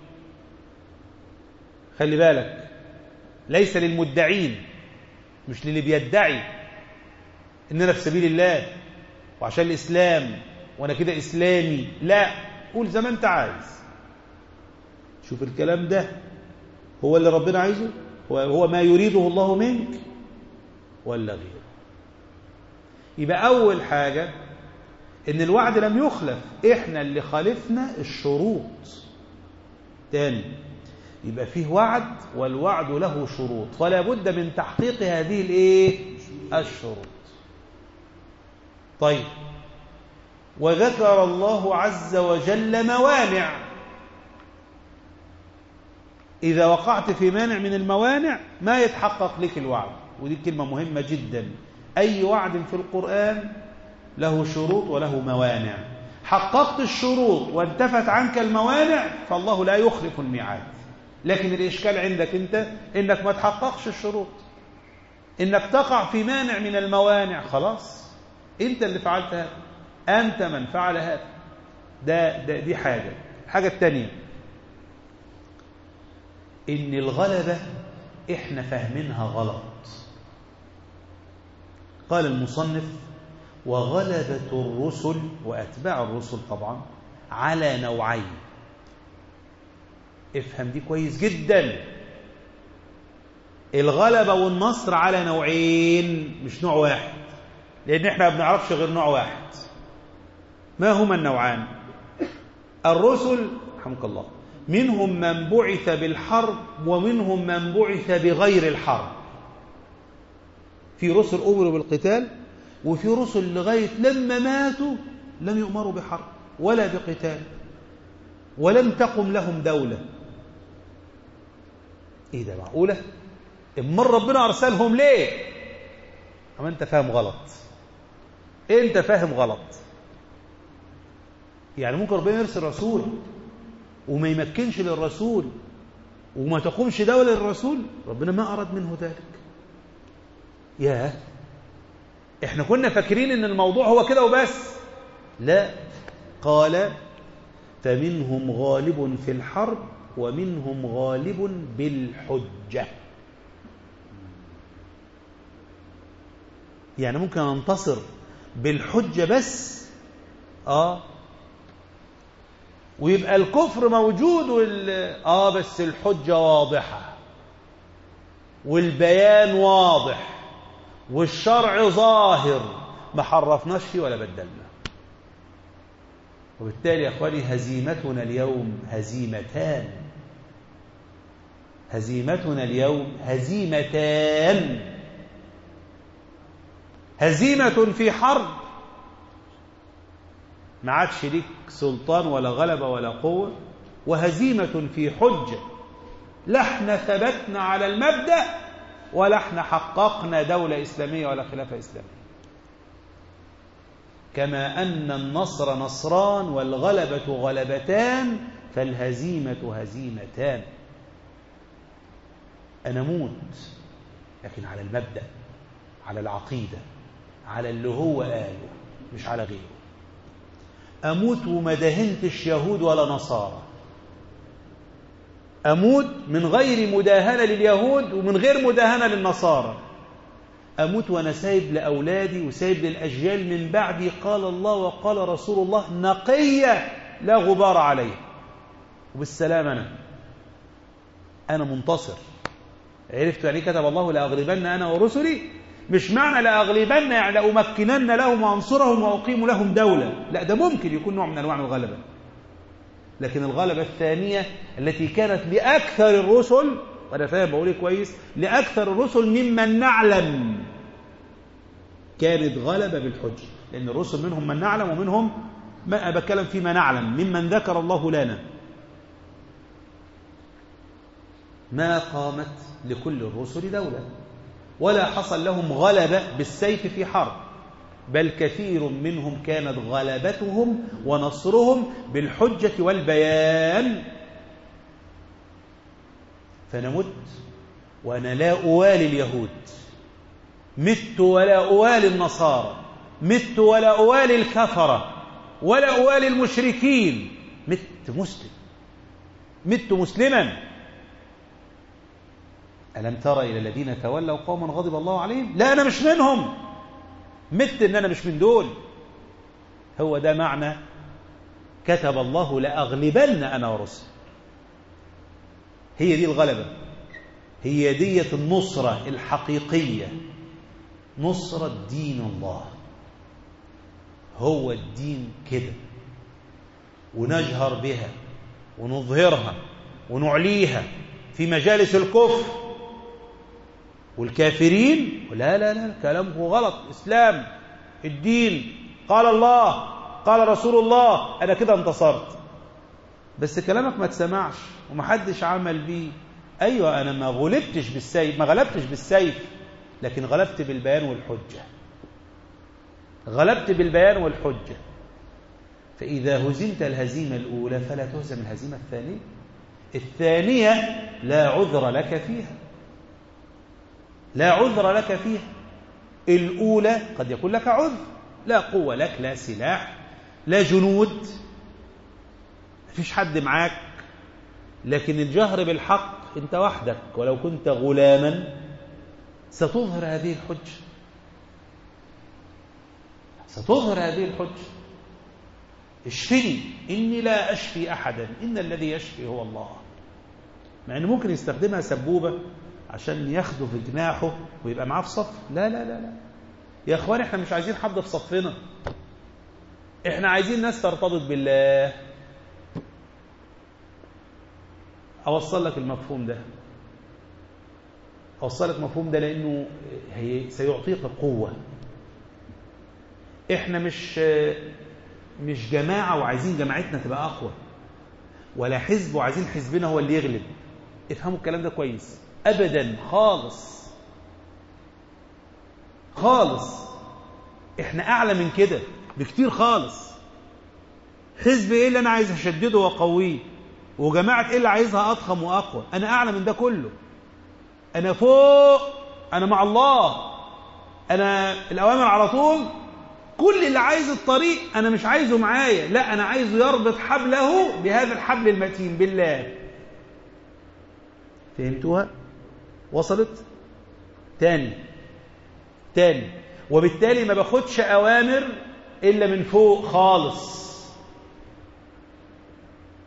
خلي بالك ليس للمدعين مش للي بيدعي اننا في سبيل الله وعشان الاسلام وانا كده اسلامي لا قول زي ما انت عايز شوف الكلام ده هو اللي ربنا عايزه هو ما يريده الله منك ولا غيره يبقى أول حاجة إن الوعد لم يخلف إحنا اللي خالفنا الشروط تاني يبقى فيه وعد والوعد له شروط فلا بد من تحقيق هذه الايه الشروط طيب وذكر الله عز وجل موانع إذا وقعت في مانع من الموانع ما يتحقق لك الوعد ودي كلمة مهمة جدا أي وعد في القرآن له شروط وله موانع حققت الشروط وانتفت عنك الموانع فالله لا يخلف الميعاد لكن الإشكال عندك أنت إنك ما تحققش الشروط إنك تقع في مانع من الموانع خلاص أنت اللي فعلت هذا أنت من فعل هذا ده, ده دي حاجة الحاجة الثانية إن الغلبة إحنا فاهمينها غلط قال المصنف وغلبة الرسل وأتباع الرسل طبعا على نوعين افهم دي كويس جدا الغلبة والنصر على نوعين مش نوع واحد لأن احنا ما بنعرفش غير نوع واحد ما هما النوعان الرسل رحمك الله منهم من بعث بالحرب ومنهم من بعث بغير الحرب في رسل أمروا بالقتال وفي رسل لغاية لما ماتوا لم يؤمروا بحرب ولا بقتال ولم تقم لهم دولة ايه ده معقولة اما ربنا ارسلهم ليه اما انت فاهم غلط انت فاهم غلط يعني ممكن ربنا يرسل رسول وما يمكنش للرسول وما تقومش دولة للرسول ربنا ما أراد منه ذلك ياه احنا كنا فاكرين ان الموضوع هو كده وبس لا قال فمنهم غالب في الحرب ومنهم غالب بالحجة يعني ممكن انتصر بالحجة بس اه ويبقى الكفر موجود وال... اه بس الحجة واضحة والبيان واضح والشرع ظاهر ما حرفناش فيه ولا بدلنا وبالتالي يا اخواني هزيمتنا اليوم هزيمتان هزيمتنا اليوم هزيمتان هزيمة في حرب ما عادش ليك سلطان ولا غلبة ولا قوة وهزيمة في حجة لا احنا ثبتنا على المبدأ ولا احنا حققنا دولة إسلامية ولا خلافة إسلامية كما أن النصر نصران والغلبة غلبتان فالهزيمة هزيمتان أنا موت لكن على المبدأ على العقيدة على اللي هو قاله مش على غيره أموت وما دهنتش يهود ولا نصارى أموت من غير مداهنة لليهود ومن غير مداهنة للنصارى أموت وأنا سايب لأولادي وسايب للأجيال من بعدي قال الله وقال رسول الله نقية لا غبار عليه وبالسلام أنا أنا منتصر عرفت يعني كتب الله لأغلبن أنا ورسلي مش معنى لأغلبن يعني لأمكنن لهم وأنصرهم وأقيم لهم دولة لا ده ممكن يكون نوع من أنواع الغلبة لكن الغلبة الثانية التي كانت لأكثر الرسل وأنا فاهم بقول كويس لأكثر الرسل ممن نعلم كانت غلبة بالحجة لأن الرسل منهم من نعلم ومنهم ما بتكلم فيما نعلم ممن ذكر الله لنا ما قامت لكل الرسل دولة ولا حصل لهم غلبة بالسيف في حرب بل كثير منهم كانت غلبتهم ونصرهم بالحجة والبيان فنمت وأنا لا أوالي اليهود مت ولا أوالي النصارى مت ولا أوالي الكفرة ولا أوالي المشركين مت مسلم مت مسلما ألم تر إلى الذين تولوا قوما غضب الله عليهم لا أنا مش منهم مت إن أنا مش من دول هو ده معنى كتب الله لأغلبن أنا ورسل هي دي الغلبة هي دية النصرة الحقيقية نصرة دين الله هو الدين كده ونجهر بها ونظهرها ونعليها في مجالس الكفر والكافرين لا لا لا كلامه غلط إسلام الدين قال الله قال رسول الله أنا كده انتصرت بس كلامك ما تسمعش ومحدش عمل بيه أيوة أنا ما غلبتش بالسيف ما غلبتش بالسيف لكن غلبت بالبيان والحجة غلبت بالبيان والحجة فإذا هزمت الهزيمة الأولى فلا تهزم الهزيمة الثانية الثانية لا عذر لك فيها لا عذر لك فيها الأولى قد يكون لك عذر لا قوة لك لا سلاح لا جنود مفيش حد معاك لكن الجهر بالحق انت وحدك ولو كنت غلاما ستظهر هذه الحجة ستظهر هذه الحجة اشفني إني لا أشفي أحدا إن الذي يشفي هو الله مع أنه ممكن يستخدمها سبوبة عشان ياخده في جناحه ويبقى معاه في صف لا لا لا لا يا اخوان احنا مش عايزين حد في صفنا احنا عايزين ناس ترتبط بالله اوصل لك المفهوم ده اوصل لك المفهوم ده لانه هي سيعطيك قوه احنا مش مش جماعه وعايزين جماعتنا تبقى اقوى ولا حزب وعايزين حزبنا هو اللي يغلب افهموا الكلام ده كويس ابدا خالص خالص احنا اعلى من كده بكتير خالص حزب ايه اللي انا عايز اشدده واقويه وجماعه ايه اللي عايزها اضخم واقوى انا اعلى من ده كله انا فوق انا مع الله انا الاوامر على طول كل اللي عايز الطريق انا مش عايزه معايا لا انا عايزه يربط حبله بهذا الحبل المتين بالله فهمتوها وصلت تاني تاني وبالتالي ما باخدش اوامر الا من فوق خالص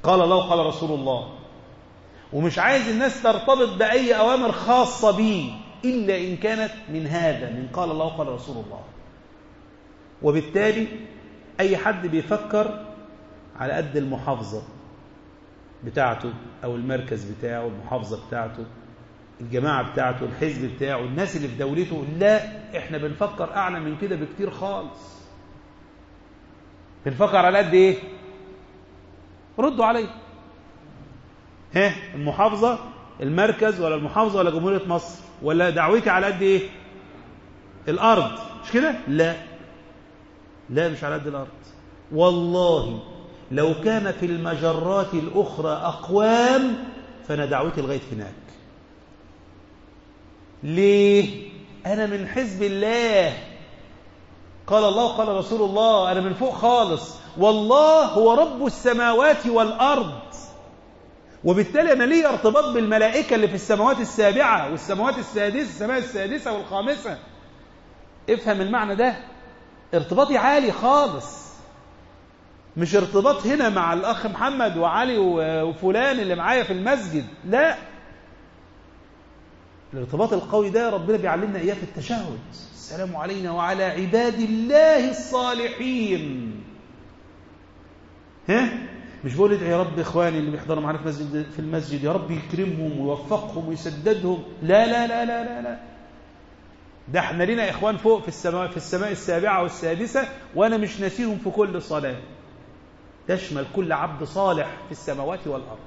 قال الله قال رسول الله ومش عايز الناس ترتبط بأي أوامر خاصة بيه إلا إن كانت من هذا من قال الله قال رسول الله وبالتالي أي حد بيفكر على قد المحافظة بتاعته أو المركز بتاعه المحافظة بتاعته الجماعة بتاعته الحزب بتاعه الناس اللي في دولته لا احنا بنفكر أعلى من كده بكتير خالص بنفكر على قد ايه ردوا علي ها المحافظة المركز ولا المحافظة ولا جمهورية مصر ولا دعوتي على قد ايه الأرض مش كده لا لا مش على قد الأرض والله لو كان في المجرات الأخرى أقوام فأنا دعوتي لغاية هناك ليه أنا من حزب الله قال الله قال رسول الله أنا من فوق خالص والله هو رب السماوات والأرض وبالتالي أنا لي ارتباط بالملائكة اللي في السماوات السابعة والسماوات السادسة السماء السادسة والخامسة افهم المعنى ده ارتباطي عالي خالص مش ارتباط هنا مع الأخ محمد وعلي وفلان اللي معايا في المسجد لا الارتباط القوي ده ربنا بيعلمنا إياه في التشهد السلام علينا وعلى عباد الله الصالحين ها مش بقول ادعي يا رب اخواني اللي بيحضروا معانا في المسجد في المسجد يا رب يكرمهم ويوفقهم ويسددهم لا لا لا لا لا لا ده احنا لنا اخوان فوق في السماء في السماء السابعه والسادسه وانا مش ناسيهم في كل صلاه تشمل كل عبد صالح في السماوات والارض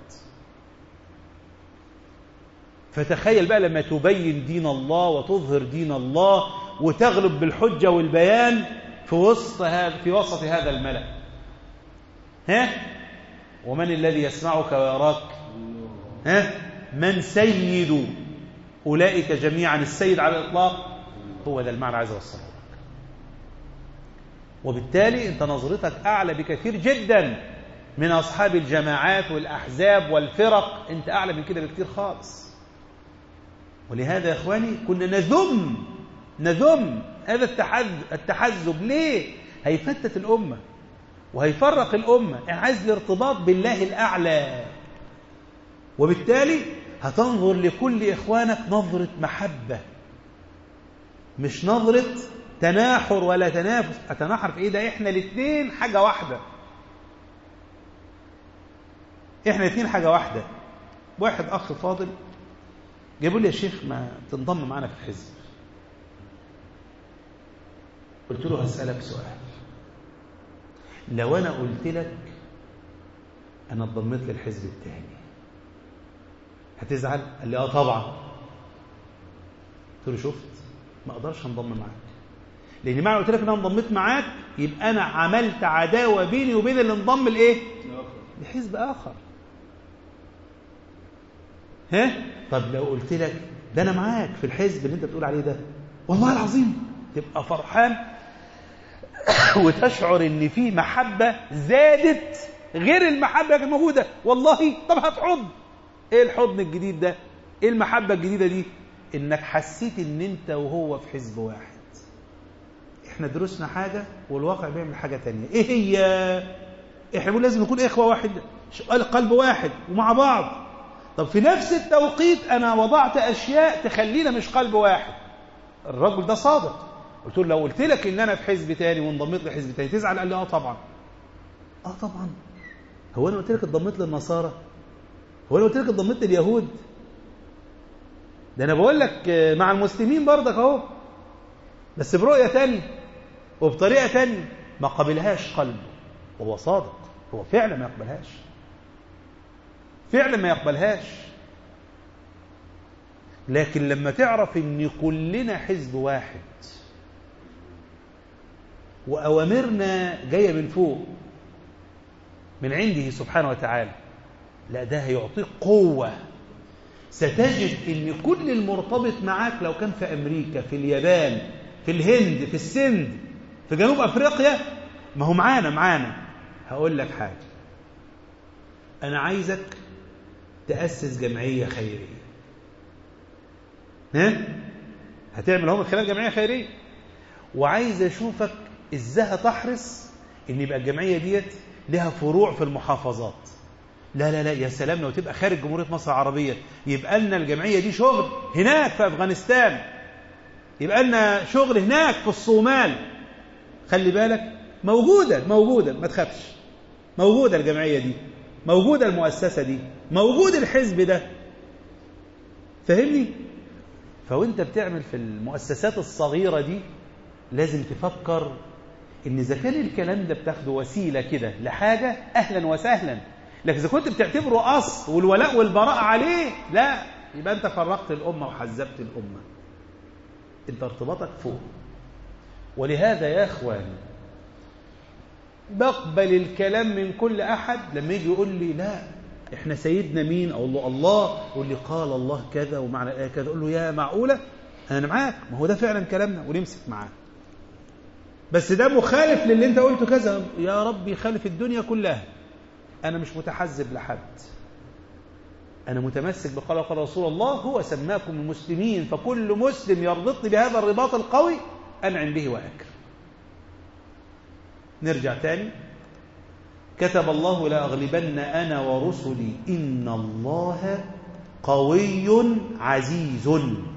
فتخيل بقى لما تبين دين الله وتظهر دين الله وتغلب بالحجة والبيان في وسط هذا في وسط هذا الملأ ها ومن الذي يسمعك ويراك ها من سيد أولئك جميعا السيد على الإطلاق هو ده المعنى عايز أوصله لك وبالتالي أنت نظرتك أعلى بكثير جدا من أصحاب الجماعات والأحزاب والفرق أنت أعلى من كده بكثير خالص ولهذا يا إخواني كنا نذم نذم هذا التحزب ليه هيفتت الأمة وهيفرق الأمة يعني عايز الارتباط بالله الأعلى وبالتالي هتنظر لكل إخوانك نظرة محبة مش نظرة تناحر ولا تنافس أتناحر في إيه ده إحنا الاثنين حاجة واحدة إحنا الاثنين حاجة واحدة واحد أخ فاضل جابوا لي يا شيخ ما تنضم معنا في الحزب قلت له هسألك سؤال لو أنا قلت لك أنا انضميت للحزب الثاني هتزعل؟ قال لي آه طبعا قلت له شفت ما أقدرش أنضم معاك لأن معنى قلت لك أنا انضميت معاك يبقى أنا عملت عداوة بيني وبين اللي انضم لإيه؟ لحزب آخر ها؟ طب لو قلت لك ده أنا معاك في الحزب اللي أنت بتقول عليه ده والله العظيم تبقى فرحان وتشعر ان في محبه زادت غير المحبه اللي كانت موجوده والله طب هتحض ايه الحضن الجديد ده ايه المحبه الجديده دي انك حسيت ان انت وهو في حزب واحد احنا درسنا حاجه والواقع بيعمل حاجه تانية ايه هي احنا بنقول لازم نكون اخوه واحد قلب واحد ومع بعض طب في نفس التوقيت انا وضعت اشياء تخلينا مش قلب واحد الرجل ده صادق قلت له لو قلت لك ان انا في حزب تاني وانضميت لحزب تاني تزعل قال لي اه طبعا اه طبعا هو انا قلت لك انضميت للنصارى هو انا قلت لك انضميت لليهود ده انا بقول لك مع المسلمين برضك اهو بس برؤيه تانية وبطريقه تانية ما قبلهاش قلبه وهو صادق هو فعلا ما يقبلهاش فعلا ما يقبلهاش لكن لما تعرف ان كلنا حزب واحد وأوامرنا جاية من فوق من عنده سبحانه وتعالى لا ده هيعطيك قوة ستجد ان كل المرتبط معاك لو كان في أمريكا في اليابان في الهند في السند في جنوب أفريقيا ما هو معانا معانا هقول لك حاجة أنا عايزك تأسس جمعية خيرية ها؟ هتعمل هو من خلال جمعية خيرية وعايز أشوفك ازاي تحرص ان يبقى الجمعيه ديت لها فروع في المحافظات لا لا لا يا سلام لو تبقى خارج جمهورية مصر العربية يبقى لنا الجمعية دي شغل هناك في أفغانستان يبقى لنا شغل هناك في الصومال خلي بالك موجودة موجودة ما تخافش موجودة الجمعية دي موجودة المؤسسة دي موجود الحزب ده فهمني فوانت بتعمل في المؤسسات الصغيرة دي لازم تفكر ان اذا كان الكلام ده بتاخده وسيلة كده لحاجة اهلا وسهلا لكن اذا كنت بتعتبره اصل والولاء والبراء عليه لا يبقى انت فرقت الامة وحزبت الامة انت ارتباطك فوق ولهذا يا اخواني بقبل الكلام من كل احد لما يجي يقول لي لا احنا سيدنا مين اقول له الله يقول لي قال الله كذا ومعنى الايه كذا اقول له يا معقوله انا معاك ما هو ده فعلا كلامنا ونمسك معاه بس ده مخالف للي انت قلته كذا يا رب يخالف الدنيا كلها انا مش متحزب لحد انا متمسك بقال قال رسول الله هو سماكم المسلمين فكل مسلم يربطني بهذا الرباط القوي انعم به واكرم نرجع تاني كتب الله لأغلبن أنا ورسلي إن الله قوي عزيز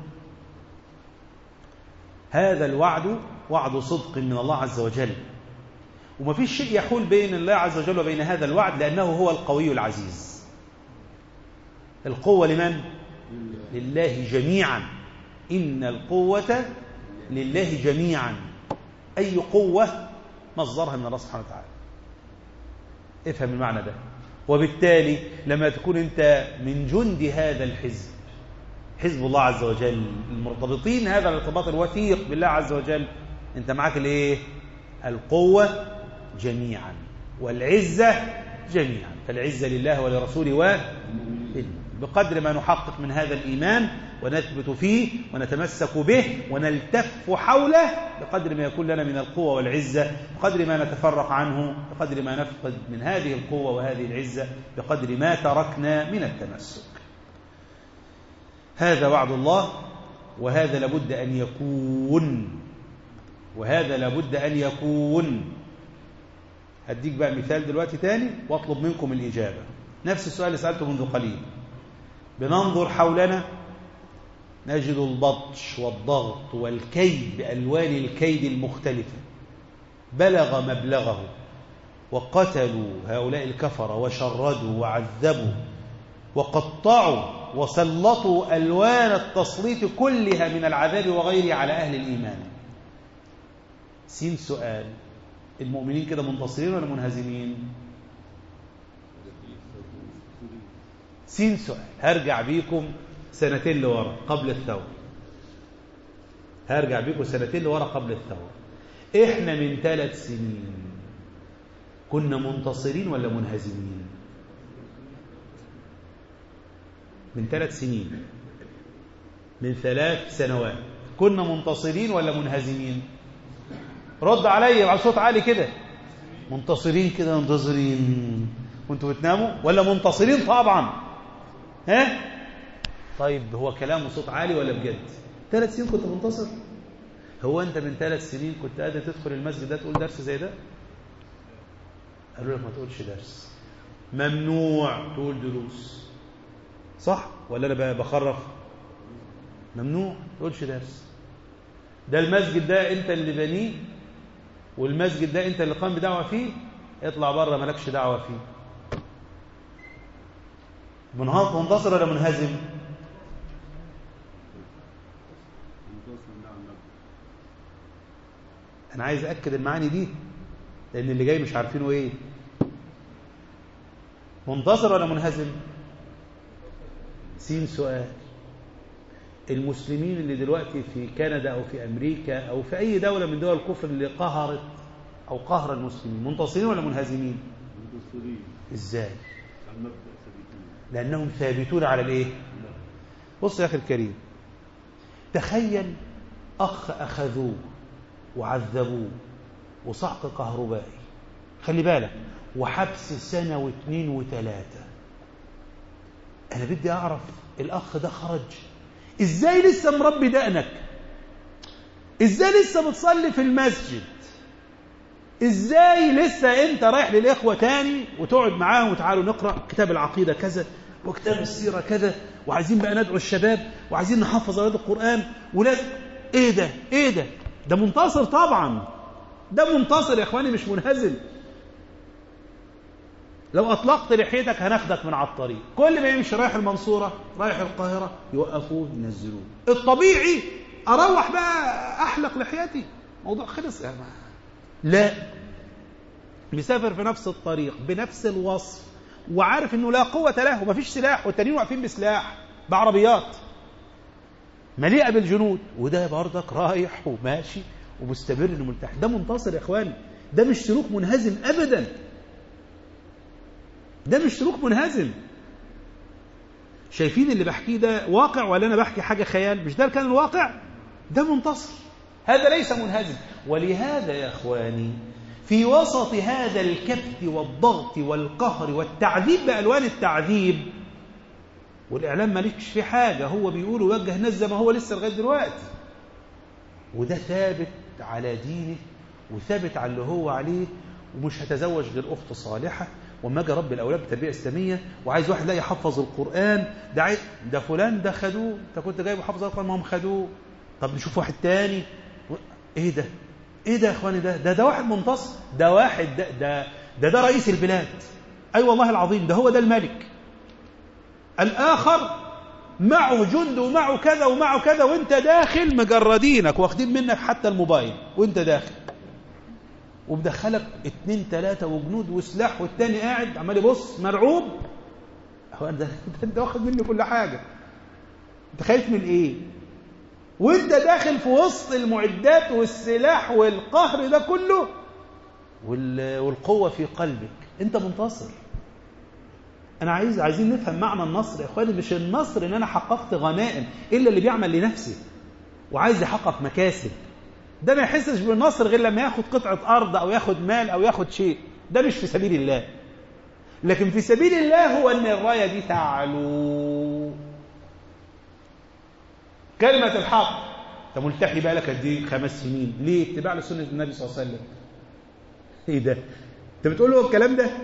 هذا الوعد وعد صدق من الله عز وجل وما فيش شيء يحول بين الله عز وجل وبين هذا الوعد لأنه هو القوي العزيز القوة لمن؟ لله جميعا إن القوة لله جميعا أي قوة مصدرها من الله سبحانه وتعالى افهم المعنى ده وبالتالي لما تكون انت من جند هذا الحزب حزب الله عز وجل المرتبطين هذا الارتباط الوثيق بالله عز وجل انت معاك الايه القوة جميعا والعزة جميعا فالعزة لله ولرسوله و بقدر ما نحقق من هذا الإيمان ونثبت فيه ونتمسك به ونلتف حوله بقدر ما يكون لنا من القوة والعزة بقدر ما نتفرق عنه بقدر ما نفقد من هذه القوة وهذه العزة بقدر ما تركنا من التمسك هذا وعد الله وهذا لابد أن يكون وهذا لابد أن يكون هديك بقى مثال دلوقتي تاني واطلب منكم الإجابة نفس السؤال اللي سألته منذ قليل بننظر حولنا نجد البطش والضغط والكيد بألوان الكيد المختلفة بلغ مبلغه وقتلوا هؤلاء الكفر وشردوا وعذبوا وقطعوا وسلطوا ألوان التسليط كلها من العذاب وغيره على أهل الإيمان سين سؤال المؤمنين كده منتصرين ولا منهزمين سين سؤال هرجع بيكم سنتين لورا قبل الثورة هرجع بيكم سنتين لورا قبل الثورة احنا من ثلاث سنين كنا منتصرين ولا منهزمين من ثلاث سنين من ثلاث سنوات كنا منتصرين ولا منهزمين رد عليا على صوت عالي كده منتصرين كده منتصرين وانتوا بتناموا ولا منتصرين طبعا ها طيب هو كلامه صوت عالي ولا بجد ثلاث سنين كنت منتصر هو انت من ثلاث سنين كنت قادر تدخل المسجد ده تقول درس زي ده قالوا لك ما تقولش درس ممنوع تقول دروس صح ولا انا بقى بخرف ممنوع تقولش درس ده المسجد ده انت اللي بنيه والمسجد ده انت اللي قام بدعوه فيه اطلع بره مالكش دعوه فيه منتصر ولا منهزم انا عايز اكد المعاني دي لان اللي جاي مش عارفينه ايه منتصر ولا منهزم سين سؤال المسلمين اللي دلوقتي في كندا او في امريكا او في اي دوله من دول الكفر اللي قهرت او قهر المسلمين منتصرين ولا منهزمين منتصرين ازاي على المبدأ ثابتين لانهم ثابتون على الايه بص يا اخي الكريم تخيل اخ اخذوه وعذبوه وصعق كهربائي خلي بالك وحبس سنه واثنين وثلاثه انا بدي اعرف الاخ ده خرج ازاي لسه مربي دقنك ازاي لسه بتصلي في المسجد ازاي لسه انت رايح للاخوه تاني وتقعد معاهم وتعالوا نقرا كتاب العقيده كذا وكتاب السيره كذا وعايزين بقى ندعو الشباب وعايزين نحفظ اولاد القران ولازم ايه ده ايه ده ده منتصر طبعا ده منتصر يا اخواني مش منهزم لو اطلقت لحيتك هناخدك من على الطريق كل ما يمشي رايح المنصوره رايح القاهره يوقفوه ينزلوه الطبيعي اروح بقى احلق لحيتي موضوع خلص يا ما. لا مسافر في نفس الطريق بنفس الوصف وعارف انه لا قوه له ومفيش سلاح والتانيين واقفين بسلاح بعربيات مليئه بالجنود وده برضك رايح وماشي ومستمر انه ملتحي ده منتصر يا اخواني ده مش سلوك منهزم ابدا ده مش سلوك منهزم شايفين اللي بحكيه ده واقع ولا انا بحكي حاجه خيال مش ده كان الواقع ده منتصر هذا ليس منهزم ولهذا يا اخواني في وسط هذا الكبت والضغط والقهر والتعذيب بألوان التعذيب والإعلام مالكش في حاجة هو بيقول ويوجه ناس زي ما هو لسه لغاية دلوقتي وده ثابت على دينه وثابت على اللي هو عليه ومش هتزوج غير أخت صالحة وما اجي رب الاولاد بتربيه اسلاميه وعايز واحد لا يحفظ القران ده عايز ده فلان ده خدوه انت كنت جايبه حافظ القران ما هم خدوه طب نشوف واحد تاني ايه ده ايه ده يا اخواني ده ده ده واحد منتصر ده واحد ده ده ده, ده رئيس البلاد اي أيوة والله العظيم ده هو ده الملك الاخر معه جند ومعه كذا ومعه كذا وانت داخل مجردينك واخدين منك حتى الموبايل وانت داخل ومدخلك اتنين تلاتة وجنود وسلاح والتاني قاعد عمال يبص مرعوب هو ده انت واخد مني كل حاجة انت خايف من ايه وانت داخل في وسط المعدات والسلاح والقهر ده كله والقوة في قلبك انت منتصر انا عايز عايزين نفهم معنى النصر يا اخواني مش النصر ان انا حققت غنائم الا اللي بيعمل لنفسه وعايز يحقق مكاسب ده ما يحسش بالنصر غير لما ياخد قطعة أرض أو ياخد مال أو ياخد شيء ده مش في سبيل الله لكن في سبيل الله هو أن الراية دي تعلو كلمة الحق أنت ملتحي بقى لك قد ايه خمس سنين ليه اتباع لسنة النبي صلى الله عليه وسلم ايه ده انت بتقول له الكلام ده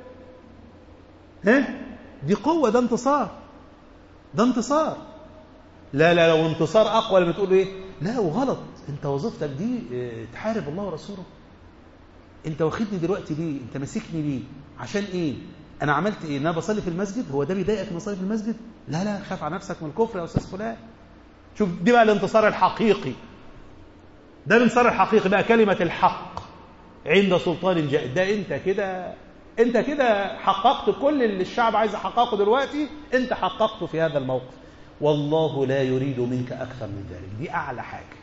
ها دي قوة ده انتصار ده انتصار لا لا لو انتصار أقوى لما تقول له ايه لا وغلط انت وظيفتك دي اه تحارب الله ورسوله انت واخدني دلوقتي ليه انت ماسكني ليه عشان ايه انا عملت ايه انا بصلي في المسجد هو ده بيضايقك ان اصلي في المسجد لا لا خاف على نفسك من الكفر يا استاذ فلان شوف دي بقى الانتصار الحقيقي ده الانتصار الحقيقي بقى كلمة الحق عند سلطان جاء ده انت كده انت كده حققت كل اللي الشعب عايز يحققه دلوقتي انت حققته في هذا الموقف والله لا يريد منك أكثر من ذلك دي أعلى حاجة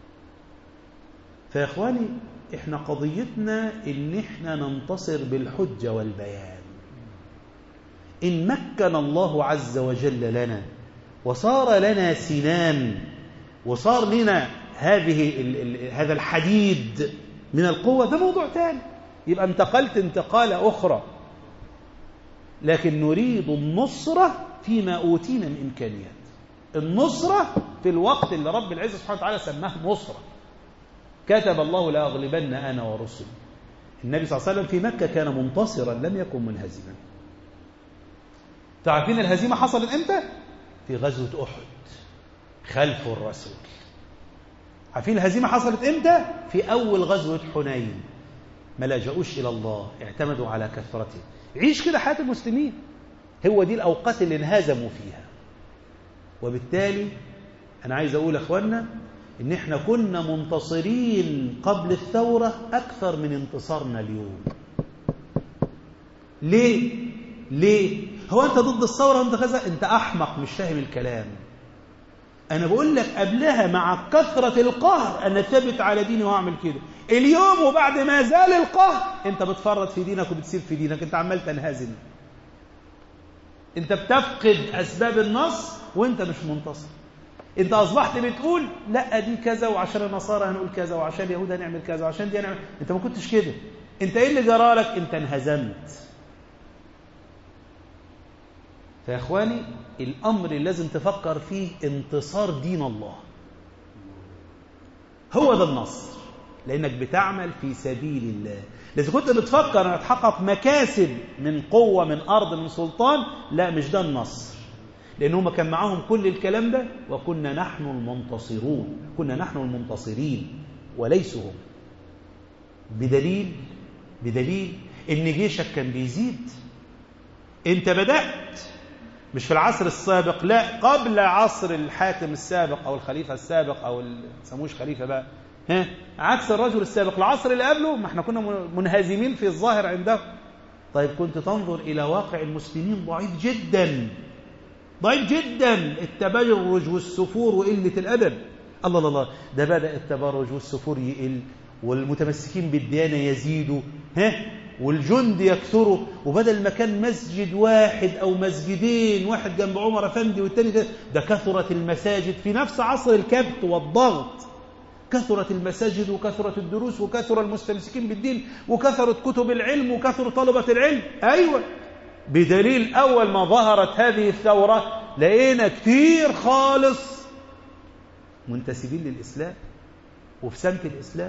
فيا إخواني إحنا قضيتنا إن إحنا ننتصر بالحجة والبيان إن مكن الله عز وجل لنا وصار لنا سنان وصار لنا هذه ال ال هذا الحديد من القوة ده موضوع تاني يبقى انتقلت انتقالة أخرى لكن نريد النصرة فيما أوتينا من إمكانيات النصرة في الوقت اللي رب العزة سبحانه وتعالى سماه نصرة كتب الله لأغلبن أنا ورسلي النبي صلى الله عليه وسلم في مكة كان منتصرا لم يكن منهزما تعرفين الهزيمة حصلت امتى؟ في غزوة أحد خلف الرسول عارفين الهزيمة حصلت امتى؟ في أول غزوة حنين ما لجأوش إلى الله اعتمدوا على كثرته عيش كده حياة المسلمين هو دي الأوقات اللي انهزموا فيها وبالتالي أنا عايز أقول أخوانا إن إحنا كنا منتصرين قبل الثورة أكثر من انتصارنا اليوم ليه؟ ليه؟ هو أنت ضد الثورة أنت كذا أنت أحمق مش فاهم الكلام أنا بقول لك قبلها مع كثرة القهر أنا ثابت على ديني وأعمل كده اليوم وبعد ما زال القهر أنت بتفرط في دينك وبتسيب في دينك أنت عمال تنهزم أنت بتفقد أسباب النصر وأنت مش منتصر أنت أصبحت بتقول لا دي كذا وعشان النصارى هنقول كذا وعشان اليهود هنعمل كذا وعشان دي هنعمل أنت ما كنتش كده أنت إيه اللي جرالك أنت انهزمت فيا إخواني الأمر اللي لازم تفكر فيه انتصار دين الله هو ده النصر لأنك بتعمل في سبيل الله إذا كنت بتفكر أن تحقق مكاسب من قوة من أرض من سلطان لا مش ده النصر لأن هم كان معاهم كل الكلام ده وكنا نحن المنتصرون كنا نحن المنتصرين وليسوا هم بدليل بدليل ان جيشك كان بيزيد انت بدأت مش في العصر السابق لا قبل عصر الحاكم السابق او الخليفة السابق او ال- سموش خليفة بقى ها عكس الرجل السابق العصر اللي قبله ما احنا كنا من- منهزمين في الظاهر عنده طيب كنت تنظر الى واقع المسلمين ضعيف جدا ضعيف جدا التبرج والسفور وقلة الأدب الله الله الله ده بدأ التبرج والسفور يقل والمتمسكين بالديانة يزيدوا ها والجند يكثروا وبدل ما كان مسجد واحد أو مسجدين واحد جنب عمر أفندي والتاني ده, ده كثرت المساجد في نفس عصر الكبت والضغط كثرت المساجد وكثرت الدروس وكثر المستمسكين بالدين وكثرت كتب العلم وكثر طلبة العلم أيوة بدليل أول ما ظهرت هذه الثورة لقينا كتير خالص منتسبين للإسلام وفي سمت الإسلام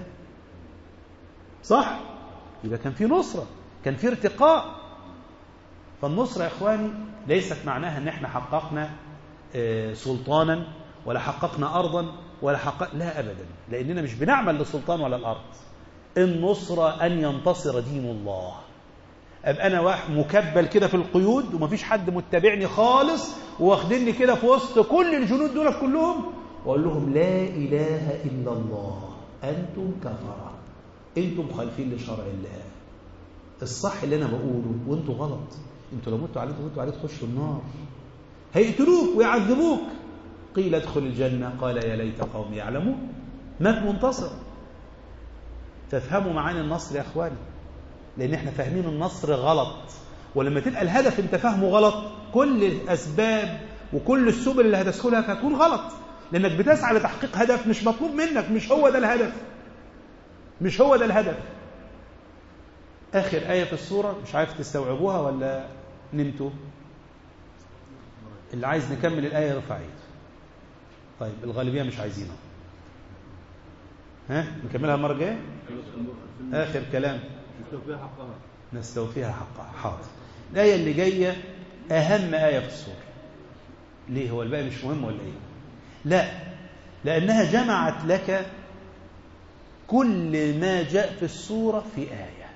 صح؟ يبقى كان في نصرة كان في ارتقاء فالنصرة يا إخواني ليست معناها أن احنا حققنا آه، سلطانا ولا حققنا أرضا ولا حقق لا أبدا لأننا مش بنعمل للسلطان ولا الأرض النصرة أن ينتصر دين الله ابقى انا واحد مكبل كده في القيود ومفيش حد متبعني خالص واخدني كده في وسط كل الجنود دول كلهم واقول لهم لا اله الا الله انتم كفره انتم مخالفين لشرع الله الصح اللي انا بقوله وانتوا غلط انتوا لو متوا عليه متوا عليه تخشوا النار هيقتلوك ويعذبوك قيل ادخل الجنه قال يا ليت قومي يعلمون مات منتصر فافهموا معاني النصر يا اخواني لان احنا فاهمين النصر غلط ولما تبقى الهدف انت فاهمه غلط كل الاسباب وكل السبل اللي هتسكنها هتكون غلط لانك بتسعى لتحقيق هدف مش مطلوب منك مش هو ده الهدف مش هو ده الهدف اخر ايه في السوره مش عارف تستوعبوها ولا نمتوا اللي عايز نكمل الايه يرفع ايده طيب الغالبيه مش عايزينها ها نكملها المره الجايه اخر كلام يستوفيها حقها نستوفيها حقها حاضر الآية اللي جاية أهم آية في السورة ليه هو الباقي مش مهم ولا إيه لا لأنها جمعت لك كل ما جاء في السورة في آية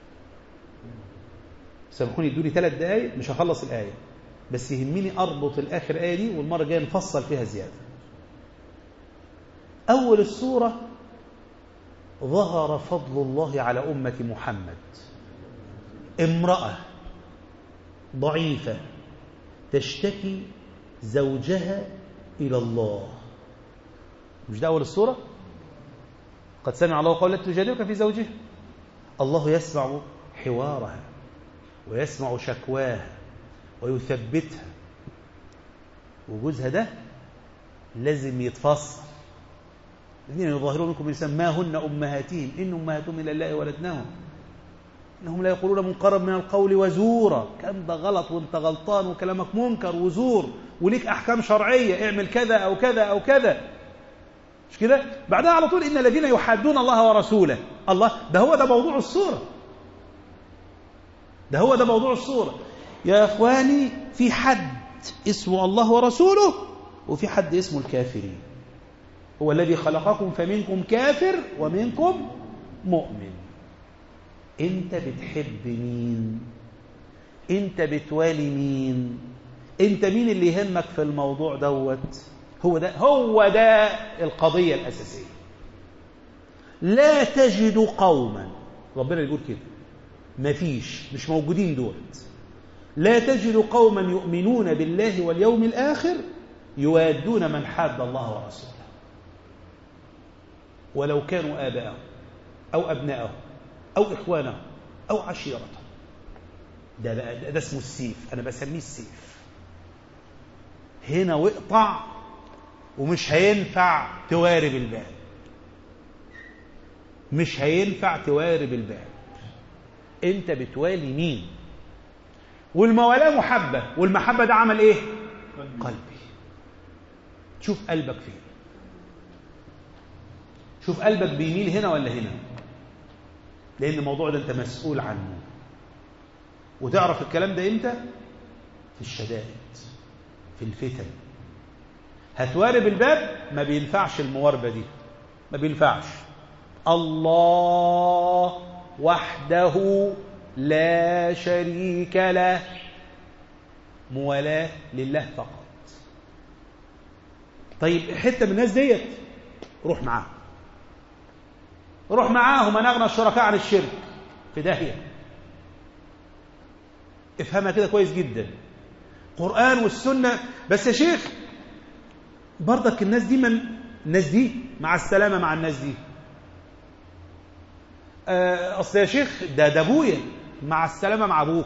سامحوني ادوني ثلاث دقايق مش هخلص الآية بس يهمني أربط الآخر آية دي والمرة الجاية نفصل فيها زيادة أول السورة ظهر فضل الله على أمة محمد امرأة ضعيفة تشتكي زوجها إلى الله مش ده أول السورة قد سمع الله قولة تجادلك في زوجها الله يسمع حوارها ويسمع شكواها ويثبتها وجوزها ده لازم يتفصل الذين يظاهرون منكم من النساء ما هن أمهاتهم إن أمهاتهم إلا الله ولدناهم إنهم لا يقولون منقرا من القول وزورا كلام ده غلط وانت غلطان وكلامك منكر وزور وليك أحكام شرعية اعمل كذا أو كذا أو كذا مش كده بعدها على طول إن الذين يحادون الله ورسوله الله ده هو ده موضوع الصورة ده هو ده موضوع الصورة يا أخواني في حد اسمه الله ورسوله وفي حد اسمه الكافرين هو الذي خلقكم فمنكم كافر ومنكم مؤمن انت بتحب مين انت بتوالي مين انت مين اللي يهمك في الموضوع دوت هو ده هو ده القضية الأساسية لا تجد قوما ربنا يقول كده مفيش مش موجودين دولت لا تجد قوما يؤمنون بالله واليوم الآخر يوادون من حاد الله ورسوله ولو كانوا آباءهم أو أبناءهم أو إخوانهم أو عشيرتهم ده, بقى ده, ده اسمه السيف أنا بسميه السيف هنا واقطع ومش هينفع توارب الباب مش هينفع توارب الباب انت بتوالي مين والموالاه محبه والمحبه ده عمل ايه قلبي شوف قلبك فين شوف قلبك بيميل هنا ولا هنا لأن الموضوع ده أنت مسؤول عنه وتعرف الكلام ده إمتى في الشدائد في الفتن هتوارب الباب ما بينفعش المواربة دي ما بينفعش الله وحده لا شريك له موالاة لله فقط طيب حتة من الناس ديت روح معاهم روح معاهم من أغنى الشركاء عن الشرك في داهية افهمها كده كويس جدا قرآن والسنة بس يا شيخ برضك الناس دي من الناس دي مع السلامة مع الناس دي أصل يا شيخ ده ده أبويا مع السلامة مع أبوك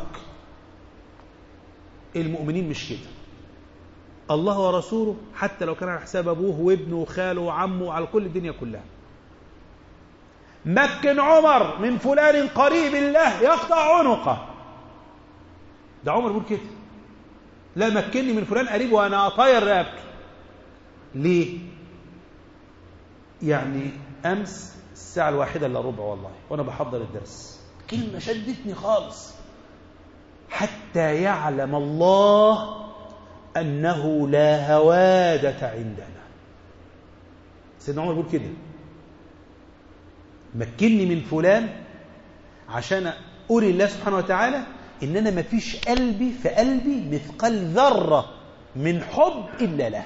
المؤمنين مش كده الله ورسوله حتى لو كان على حساب أبوه وابنه وخاله وعمه على كل الدنيا كلها مكن عمر من فلان قريب الله يقطع عنقه ده عمر بيقول كده لا مكني من فلان قريب وانا اطاير رقبته ليه يعني امس الساعه الواحده الا ربع والله وانا بحضر الدرس كلمه شدتني خالص حتى يعلم الله انه لا هواده عندنا سيدنا عمر بيقول كده مكني من فلان عشان أري الله سبحانه وتعالى إن أنا ما فيش قلبي في قلبي مثقال ذرة من حب إلا له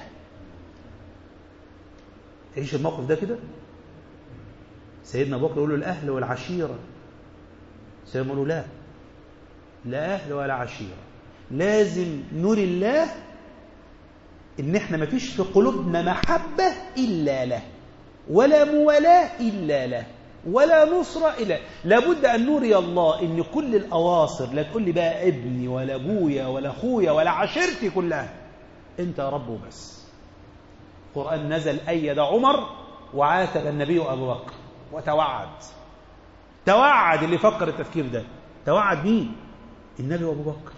تعيش الموقف ده كده سيدنا أبو بكر يقول له الأهل والعشيرة سيدنا يقول له لا لا أهل ولا عشيرة لازم نري الله إن إحنا ما فيش في قلوبنا محبة إلا له ولا موالاة إلا له ولا نصرة إلا لابد أن نري الله إن كل الأواصر لا تقول لي بقى ابني ولا أبويا ولا أخويا ولا عشيرتي كلها أنت يا رب وبس القرآن نزل أيد عمر وعاتب النبي أبو بكر وتوعد توعد اللي فكر التفكير ده توعد مين النبي وأبو بكر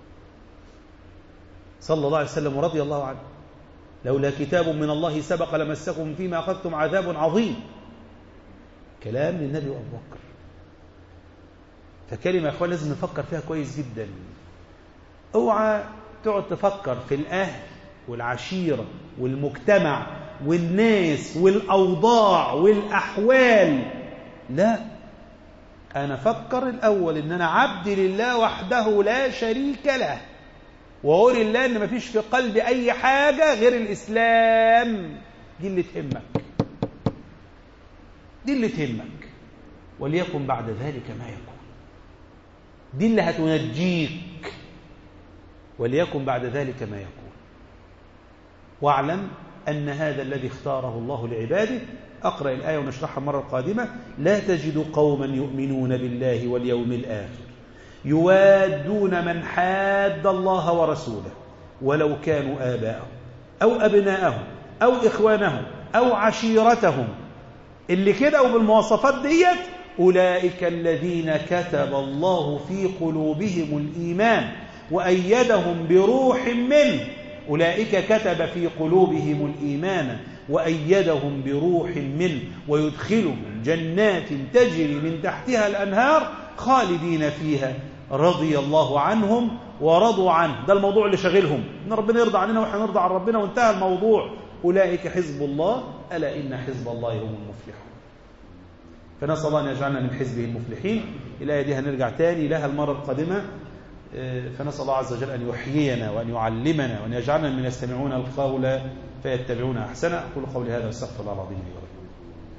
صلى الله عليه وسلم ورضي الله عنه لولا كتاب من الله سبق لمسكم فيما أخذتم عذاب عظيم كلام للنبي وأبو بكر فكلمة يا أخوان لازم نفكر فيها كويس جدا اوعى تقعد تفكر في الأهل والعشيرة والمجتمع والناس والأوضاع والأحوال لا أنا فكر الأول إن أنا عبد لله وحده لا شريك له وأقول الله إن مفيش في قلبي أي حاجة غير الإسلام دي اللي تهمك دي اللي تهمك وليكن بعد ذلك ما يكون دي اللي هتنجيك وليكن بعد ذلك ما يكون واعلم أن هذا الذي اختاره الله لعباده أقرأ الآية ونشرحها المرة القادمة لا تجد قوما يؤمنون بالله واليوم الآخر يوادون من حاد الله ورسوله ولو كانوا آباءهم أو أبناءهم أو إخوانهم أو عشيرتهم اللي كده وبالمواصفات ديت أولئك الذين كتب الله في قلوبهم الإيمان وأيدهم بروح منه أولئك كتب في قلوبهم الإيمان وأيدهم بروح منه ويدخلهم جنات تجري من تحتها الأنهار خالدين فيها رضي الله عنهم ورضوا عنه ده الموضوع اللي شغلهم ان ربنا يرضى عننا واحنا نرضى عن ربنا وانتهى الموضوع اولئك حزب الله الا ان حزب الله هم المفلحون فنسال الله ان يجعلنا من حزبه المفلحين الايه دي هنرجع تاني لها المره القادمه فنسال الله عز وجل ان يحيينا وان يعلمنا وان يجعلنا من يستمعون القول فيتبعون احسنه اقول قولي هذا واستغفر الله العظيم لي